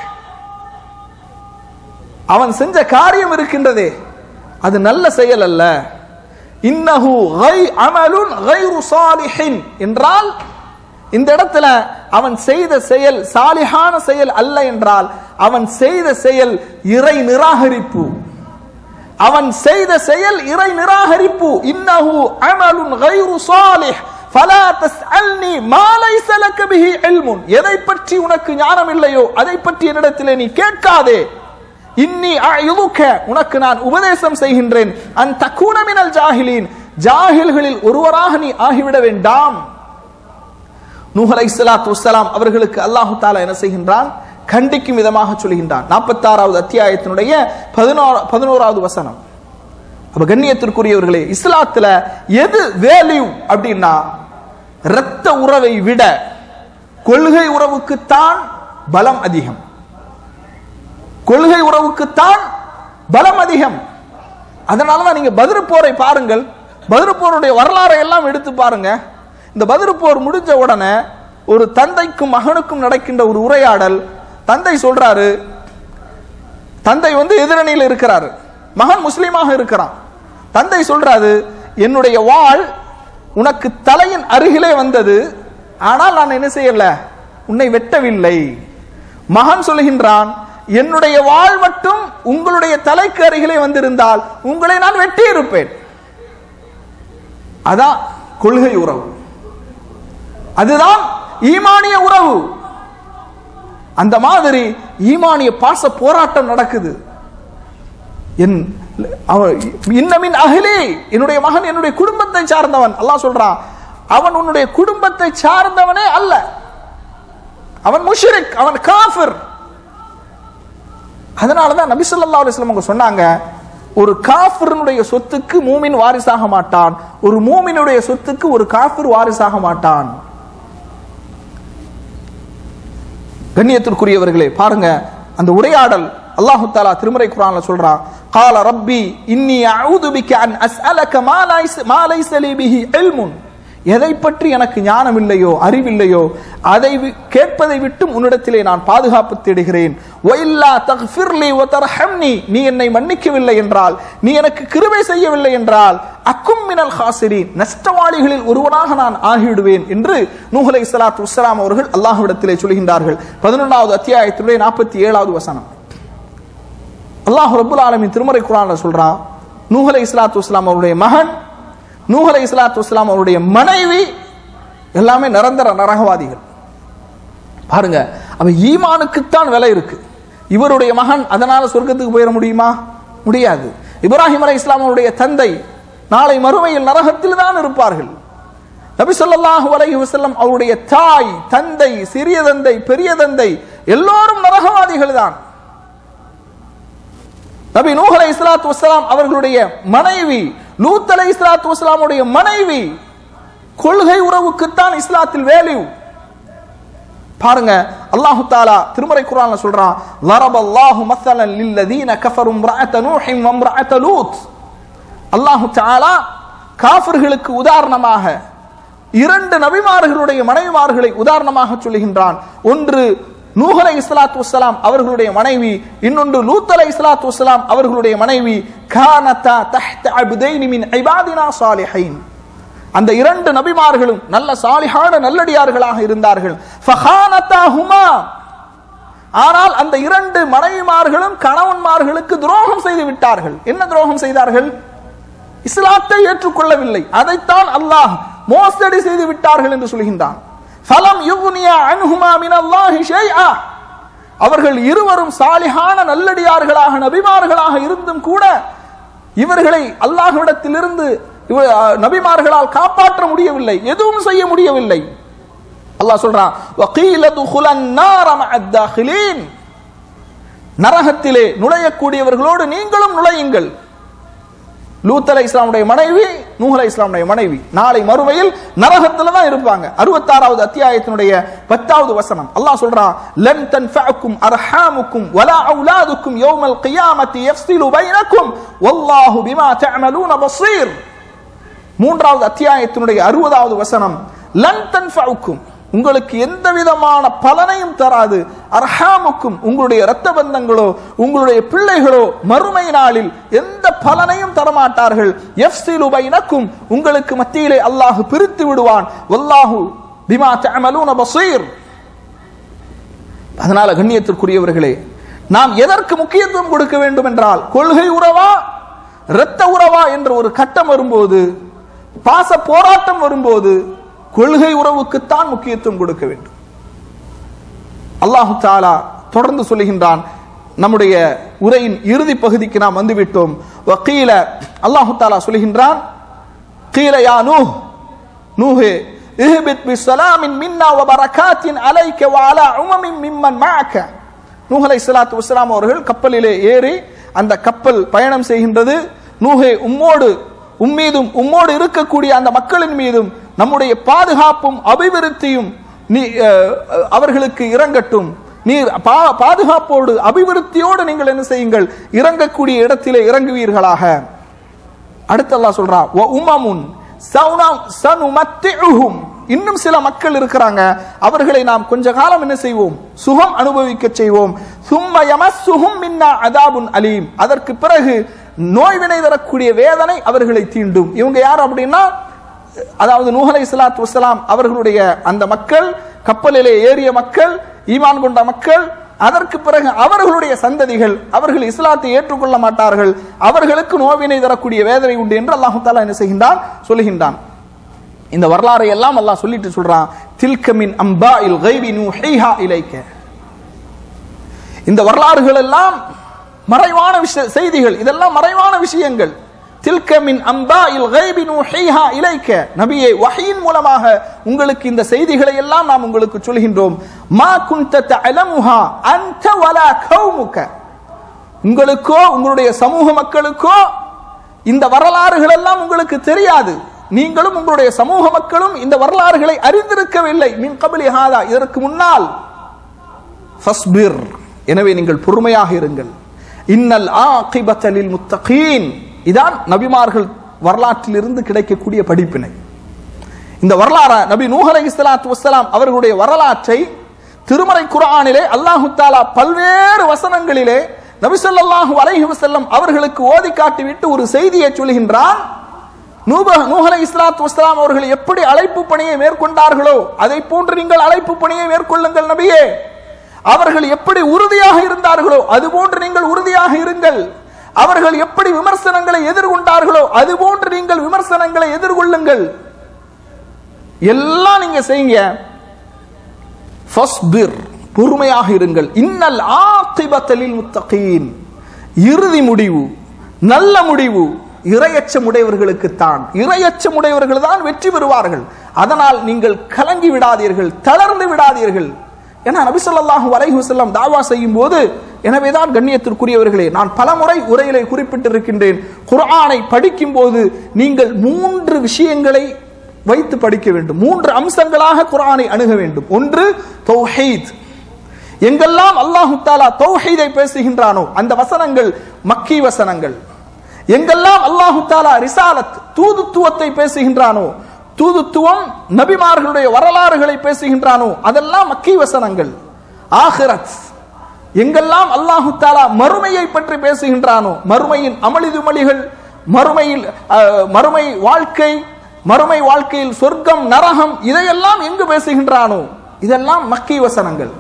அவன் செஞ்ச காரியம் இருக்கின்றதே அது நல்ல செயல் அல்ல இன்னஹு கை அமலுன் கைரு சாலிஹின் என்றால் இந்த இடத்துல அவன் செய்த செயல் சாலிஹான செயல் அல்ல என்றால் அவன் செய்த செயல் இறை நிராகரிப்பு அவன் செய்த செயல் இறை நிராகரிப்பு இன்னஹு அமலுன் கைரு சாலிஹ் ஃபலா தஸ்அல்னி மா லைஸ லக பிஹி இல்முன் எதை பற்றி உனக்கு ஞானம் இல்லையோ அதை பற்றி என்னிடத்திலே நீ கேட்காதே இன்னி அயுதுக்க உனக்கு நான் உபதேசம் செய்கின்றேன் அன் தக்கூன மினல் ஜாஹிலீன் ஜாஹில்களில் ஒருவராக நீ ஆகிவிட வேண்டாம் நூஹ் அலைஹிஸ்ஸலாத்து வஸ்ஸலாம் அவர்களுக்கு அல்லாஹு தாலா என்ன செய்கின்றான் கண்டிக்கும் விதமாக சொல்கின்றான் நாற்பத்தாறாவது அத்தியாயத்தினுடைய பதினோரா பதினோராவது வசனம் அப்ப கண்ணியத்திற்குரியவர்களே இஸ்லாத்துல எது வேல்யூ அப்படின்னா இரத்த உறவை விட கொள்கை உறவுக்குத்தான் பலம் அதிகம் கொள்கை உறவுக்குத்தான் பலம் அதிகம் அதனாலதான் நீங்க பதிரு போரை பாருங்கள் பதிரு போருடைய வரலாறை எல்லாம் எடுத்து பாருங்க இந்த பதிரு போர் முடிஞ்ச உடனே ஒரு தந்தைக்கும் மகனுக்கும் நடக்கின்ற ஒரு உரையாடல் தந்தை சொல்றாரு தந்தை வந்து எதிரணியில் இருக்கிறாரு மகன் முஸ்லீமாக இருக்கிறான் தந்தை சொல்றாரு என்னுடைய வாள் உனக்கு தலையின் அருகிலே வந்தது ஆனால் நான் என்ன செய்யல உன்னை வெட்டவில்லை மகன் சொல்கின்றான் என்னுடைய வாள் மட்டும் உங்களுடைய தலைக்கு அருகிலே வந்திருந்தால் உங்களை நான் வெட்டி இருப்பேன் அதான் கொள்கை உறவு அதுதான் ஈமானிய உறவு அந்த மாதிரி ஈமானிய பாச போராட்டம் நடக்குது என் அவன் இன்னமின் அகிலே என்னுடைய மகன் என்னுடைய குடும்பத்தை சார்ந்தவன் அல்லாஹ் சொல்றான் அவன் உன்னுடைய குடும்பத்தை சார்ந்தவனே அல்ல அவன் முஷ்ரிக் அவன் காஃபிர் அதனால தான் நபி ஸல்லல்லாஹு அலைஹி வஸல்லம் அவங்க சொன்னாங்க ஒரு காஃபிருடைய சொத்துக்கு மூமின் வாரிசாக மாட்டான் ஒரு மூமினுடைய சொத்துக்கு ஒரு காஃபிர் வாரிசாக மாட்டான் கண்ணியத்திற்குரியவர்களே பாருங்க அந்த உரையாடல் அல்லாஹு தாலா திருமறை குரான்ல சொல்றான் قال ربي إني أعوذ بك أن أسألك ما ليس ما ليس لي به علم எதை பற்றி எனக்கு ஞானம் இல்லையோ அறிவில்லையோ அதை வி- கேட்பதை விட்டும் உன்னிடத்திலே நான் பாதுகாப்பு தேடுகிறேன் ஒயில்லா தக்ஃபிர்லி வதர்ஹம்னி நீ என்னை மன்னிக்கவில்லை என்றால் நீ எனக்கு கிருபை செய்யவில்லை என்றால் அக்கும் மினல் ஹாசிரீன் நஷ்டவாளிகளில் ஒருவனாக நான் ஆகிவிடுவேன் என்று நூஹ் அலைஹிஸ்ஸலாத்து வஸ்ஸலாம் அவர்கள் அல்லாஹ்விடத்திலே சொல்கின்றார்கள் பதினொன்றாவது அத்தியாயத்தினுடைய நாற்பத்தி ஏழாவது வசனம் அல்லாஹ் ரப்புல் ஆலமின் திருமறை குரான்ல சொல்றான் நூஹ் அலைஹிஸ்ஸலாத்து வஸ்ஸலாம் அவருடைய மகன் நூஹ் அலைஹிஸ்ஸலாத்து வஸ்ஸலாம் அவருடைய மனைவி எல்லாமே நிரந்தர நரகவாதிகள் பாருங்க அவன் ஈமானுக்குத்தான் விலை இருக்கு இவருடைய மகன் அதனால சொர்க்கத்துக்கு போயிட முடியுமா முடியாது இப்ராஹிம் அலை இஸ்லாமுடைய தந்தை நாளை மறுமையில் நரகத்தில் தான் இருப்பார்கள் நபி ஸல்லல்லாஹு அலைஹி வஸல்லம் அவருடைய தாய் தந்தை சிறிய தந்தை பெரிய தந்தை எல்லோரும் நரகவாதிகள் தான் நபி நூஹ் அலை இஸ்லாத்து வஸ்ஸலாம் அவர்களுடைய மனைவி லூத் அலை இஸ்லாத்து வஸ்ஸலாமுடைய மனைவி கொள்கை உறவுக்குத்தான் இஸ்லாத்தில் வேல்யூ பாருங்க அல்லாஹு தாலா திருமறை குர்ஆன்ல சொல்றான் லரப அல்லாஹு மஸலன் லில்லதீன கஃபரு இம்ரஅத நூஹின் வ இம்ரஅத லூத் அல்லாஹு தஆலா காஃபிர்களுக்கு உதாரணமாக இரண்டு நபிமார்களுடைய மனைவிமார்களை உதாரணமாக சொல்லுகின்றான் ஒன்று நூஹ் அலை இஸ்லாத்து வஸ்ஸலாம் அவர்களுடைய மனைவி இன்னொன்று லூத் அலை இஸ்லாத்து வஸ்ஸலாம் அவர்களுடைய மனைவி கானதா தஹ்த அப்தைனி மின் இபாதினா சாலிஹைன் அந்த இரண்டு நபிமார்களும் நல்ல சாலிஹான நல்லடியார்களாக இருந்தார்கள் ஃபஹானதாஹுமா ஆனால் அந்த இரண்டு மனைவிமார்களும் கணவன்மார்களுக்கு துரோகம் செய்து விட்டார்கள் என்ன துரோகம் செய்தார்கள் இஸ்லாத்தை ஏற்றுக்கொள்ளவில்லை அதைத்தான் அல்லாஹ் மோசடி செய்து விட்டார்கள் என்று சொல்கின்றான் ஃபலம் யுக்னியா அன்ஹுமா மினல்லாஹி ஷைஆ அவர்கள் இருவரும் சாலிஹான நல்லடியார்களாக நபிமார்களாக இருந்தும் கூட இவர்களை அல்லாஹ்விடத்திலிருந்து இவ- நபிமார்களால் காப்பாற்ற முடியவில்லை எதுவும் செய்ய முடியவில்லை அல்லாஹ் சொல்றான் வகீல துகுலன் நார மஅத் தாஹிலீன் நரகத்திலே நுழையக்கூடியவர்களோடு நீங்களும் நுழையுங்கள் லூத் அலை இஸ்லாமுடைய மனைவி நூஹ் அலை இஸ்லாமுடைய மனைவி நாளை மறுமையில் நரகத்துல தான் இருப்பாங்க அறுபத்தாறாவது அத்தியாயத்தினுடைய பத்தாவது வசனம் அல்லாஹ் சொல்றான் லன் தன்ஃபஅக்கும் அர்ஹாமுக்கும் வலா அவுலாதுக்கும் யௌமல் கியாமத்தி யஃப்ஸிலு பைனக்கும் வல்லாஹு பிமா தஅமலூன பஸீர் மூன்றாவது அத்தியாயத்தினுடைய அறுபதாவது வசனம் லன் தன்ஃபஅக்கும் உங்களுக்கு எந்த விதமான பலனையும் தராது அர்ஹாமுக்கும் உங்களுடைய இரத்த பந்தங்களோ உங்களுடைய பிள்ளைகளோ மறுமை நாளில் எந்த பலனையும் தரமாட்டார்கள் எஃப்சிலு பைனக்கும் உங்களுக்கு மத்தியிலே அல்லாஹ் பிரித்து விடுவான் வல்லாஹு பிமா தஅமலூன பஸீர் அதனால கண்ணியத்திற்குரியவர்களே நாம் எதற்கு முக்கியத்துவம் கொடுக்க வேண்டும் என்றால் கொள்கை உறவா இரத்த உறவா என்ற ஒரு கட்டம் வரும்போது பாச போராட்டம் வரும்போது கொள்கை உறவுக்குத்தான் முக்கியத்துவம் கொடுக்க வேண்டும் அல்லாஹு தாலா தொடர்ந்து சொல்லுகின்றான் நம்முடைய உரையின் இறுதி பகுதிக்கு நாம் வந்துவிட்டோம் வக்கீல அல்லாஹு தாலா சொல்லுகின்றான் قيل يا نوح نوح اهبط بسلام منا وبركات عليك وعلى أمم ممن معك நூஹ் அலைஹிஸ்ஸலாத்து வஸ்ஸலாம் அவர்கள் கப்பலிலே ஏறி அந்த கப்பல் பயணம் செய்கின்றது நூஹே உம்மோடு உம்மீதும் உம்மோடு இருக்கக்கூடிய அந்த மக்களின் மீதும் நம்முடைய பாதுகாப்பும் அபிவிருத்தியும் நீ அஹ், அவர்களுக்கு இறங்கட்டும் நீர் பா- பாதுகாப்போடு அபிவிருத்தியோடு நீங்கள் என்ன செய்யுங்கள் இறங்கக்கூடிய இடத்திலே இறங்குவீர்களாக அடுத்து அல்லாஹ் சொல்றான் "வ உமமுன் சௌனா- சனுமத்திஉஹும்." இன்னும் சில மக்கள் இருக்கிறாங்க அவர்களை நாம் கொஞ்ச காலம் என்ன செய்வோம் சுகம் அனுபவிக்க செய்வோம் சும்ம யமஸ்ஸுஹும் மின்னா அதாபுன் அலீம் அதற்கு பிறகு நோய்வினை தரக்கூடிய வேதனை அவர்களை தீண்டும் இவங்க யார் அப்படின்னா அதாவது நூஹ் அலைஹிஸ்ஸலாத்து வஸ்ஸலாம் அவர்களுடைய அந்த மக்கள் கப்பலிலே ஏறிய மக்கள் ஈமான் கொண்ட மக்கள் அதற்கு பிறகு அவர்களுடைய சந்ததிகள் அவர்கள் இஸ்லாத்தை ஏற்றுக்கொள்ள மாட்டார்கள் அவர்களுக்கு நோவினை தரக்கூடிய வேதனை உண்டு என்று அல்லாஹு தாலா என்ன செய்கின்றான் சொல்லுகின்றான் இந்த வரலாறை எல்லாம் அல்லாஹ் சொல்லிட்டு சொல்றான் தில்கமின் அம்பா இல் கைபி நூஹைஹா இலைக்க இந்த வரலாறுகள் எல்லாம் மறைவான விஷய செய்திகள் இதெல்லாம் மறைவான விஷயங்கள் தில்கமின் அம்பா இல் கைபி நூஹைஹா இலைக்க நபியே வஹீன் மூலமாக உங்களுக்கு இந்த செய்திகளை எல்லாம் நாம் உங்களுக்கு சொல்கின்றோம் மா குன்த தஅலமுஹா அன்த வலா கௌமுக உங்களுக்கோ உங்களுடைய சமூக மக்களுக்கோ இந்த வரலாறுகள் எல்லாம் உங்களுக்கு தெரியாது நீங்களும் உங்களுடைய சமூக மக்களும் இந்த வரலாறுகளை அறிந்திருக்கவில்லை மின் கபிலி ஹாதா இதற்கு முன்னால் ஃபஸ்பிர் எனவே நீங்கள் பொறுமையாக இருங்கள் இன்னல் ஆகிபத்தலில் முத்தகீன் இதான் நபிமார்கள் வரலாற்றிலிருந்து கிடைக்கக்கூடிய படிப்பினை இந்த வரலாறு நபி நூஹ் அலைஹிஸ்ஸலாத்து வஸ்ஸலாம் அவர்களுடைய வரலாற்றை திருமறை குர்ஆனிலே அல்லாஹு தாலா பல்வேறு வசனங்களிலே நபி ஸல்லல்லாஹு அலைஹி வஸல்லம் அவர்களுக்கு ஓதி காட்டிவிட்டு ஒரு செய்தியை சொல்கின்றான் நூப நூஹ் அலைஹிஸ்ஸலாத்து வஸ்ஸலாம் அவர்கள் எப்படி அழைப்பு பணியை மேற்கொண்டார்களோ அதை போன்று நீங்கள் அழைப்பு பணியை மேற்கொள்ளுங்கள் நபியே அவர்கள் எப்படி உறுதியாக இருந்தார்களோ அது போன்று நீங்கள் உறுதியாக இருங்கள் அவர்கள் எப்படி விமர்சனங்களை எதிர்கொண்டார்களோ அது போன்று நீங்கள் விமர்சனங்களை எதிர்கொள்ளுங்கள் எல்லாம் நீங்க செய்யுங்க ஃபஸ்பிர் பொறுமையாக இருங்கள் இன்னல் ஆகிபத்தலில் முத்தகீன் இறுதி முடிவு நல்ல முடிவு இரையச்சம் உடையவர்களுக்குத்தான் இரையச்சம் உடையவர்கள் தான் வெற்றி பெறுவார்கள் அதனால் நீங்கள் கலங்கி விடாதீர்கள் தளர்ந்து விடாதீர்கள் ஏன்னா நபி ஸல்லல்லாஹு அலைஹி வஸல்லம் தாவா செய்யும் போது எனவேதான் கண்ணியத்திற்குரியவர்களே நான் பலமுறை உரையிலே குறிப்பிட்டிருக்கின்றேன் குர்ஆனை படிக்கும் போது நீங்கள் மூன்று விஷயங்களை வைத்து படிக்க வேண்டும் மூன்று அம்சங்களாக குர்ஆனை அணுக வேண்டும் ஒன்று தௌஹீத் எங்கெல்லாம் அல்லாஹு தாலா தௌஹீதை பேசுகின்றானோ அந்த வசனங்கள் மக்கி வசனங்கள் எங்கெல்லாம் அல்லாஹு தாலா ரிசாலத் தூதுத்துவத்தை பேசுகின்றானோ தூதுத்துவம் நபிமார்களுடைய வரலாறுகளை பேசுகின்றானோ அதெல்லாம் மக்கி வசனங்கள் ஆஹிரத் எங்கெல்லாம் அல்லாஹு தாலா மறுமையை பற்றி பேசுகின்றானோ மறுமையின் அமளிதுமளிகள் மறுமையில் அஹ், மறுமை வாழ்க்கை மறுமை வாழ்க்கையில் சொர்க்கம் நரகம் இதையெல்லாம் எங்கு பேசுகின்றானோ இதெல்லாம் மக்கி வசனங்கள்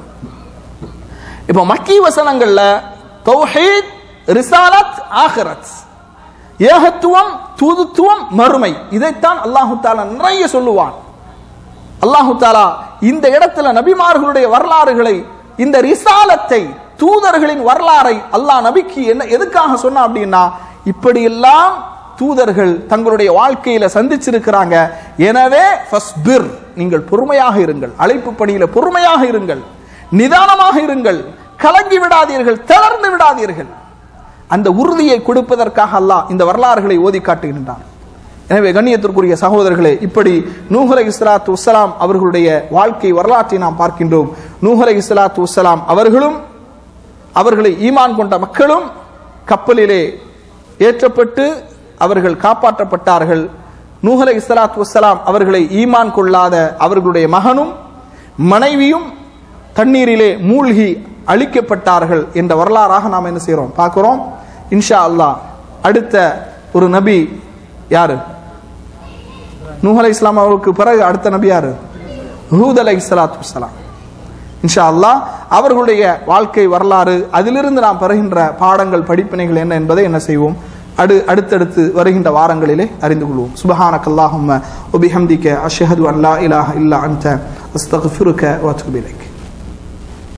இப்போ மக்கி வசனங்கள்ல தௌஹீத் ரிசாலத் ஆஹிரத் ஏகத்துவம் தூதுத்துவம் மறுமை இதைத்தான் அல்லாஹு தாலா நிறைய சொல்லுவான் அல்லாஹு தாலா இந்த இடத்துல நபிமார்களுடைய வரலாறுகளை இந்த ரிசாலத்தை தூதர்களின் வரலாறை அல்லாஹ் நபிக்கு என்ன எதுக்காக சொன்னா அப்படின்னா இப்படியெல்லாம் தூதர்கள் தங்களுடைய வாழ்க்கையில சந்திச்சிருக்கிறாங்க எனவே ஃபஸ்பிர் நீங்கள் பொறுமையாக இருங்கள் அழைப்பு பணியில பொறுமையாக இருங்கள் நிதானமாக இருங்கள் கலங்கி விடாதீர்கள் தளர்ந்து விடாதீர்கள் அந்த உறுதியை கொடுப்பதற்காக அல்லாஹ் இந்த வரலாறுகளை ஓதி காட்டுகின்றான் எனவே கண்ணியத்திற்குரிய சகோதரர்களே இப்படி நூஹலை இஸ்லாத்து உஸ்ஸலாம் அவர்களுடைய வாழ்க்கை வரலாற்றை நாம் பார்க்கின்றோம் நூஹலை இஸ்லாத்து உஸ்ஸலாம் அவர்களும் அவர்களை ஈமான் கொண்ட மக்களும் கப்பலிலே ஏற்றப்பட்டு அவர்கள் காப்பாற்றப்பட்டார்கள் நூஹலை இஸ்லாத்து வசலாம் அவர்களை ஈமான் கொள்ளாத அவர்களுடைய மகனும் மனைவியும் தண்ணீரிலே மூழ்கி அழிக்கப்பட்டார்கள் என்ற வரலாறாக நாம் என்ன செய்கிறோம் பார்க்கிறோம் இன்ஷா அல்லாஹ் அடுத்த ஒரு நபி யாரு நூஹலை இஸ்லாம் அவருக்கு பிறகு அடுத்த நபி யாரு ஹூத் அலை இஸ்லாத்து வசலாம் இன்ஷா அல்லாஹ் அவர்களுடைய வாழ்க்கை வரலாறு அதிலிருந்து நாம் பெறுகின்ற பாடங்கள் படிப்பினைகள் என்ன என்பதை என்ன செய்வோம் அடு அடுத்தடுத்து வருகின்ற வாரங்களிலே அறிந்து கொள்வோம் சுபஹானக் அல்லாஹும்ம ஒபிஹம்திக்க அஷ்ஹது அல்லா இலாஹ இல்லா அன்த அஸ்தக்ஃபிருக்க வ அத்தூபு இலைக்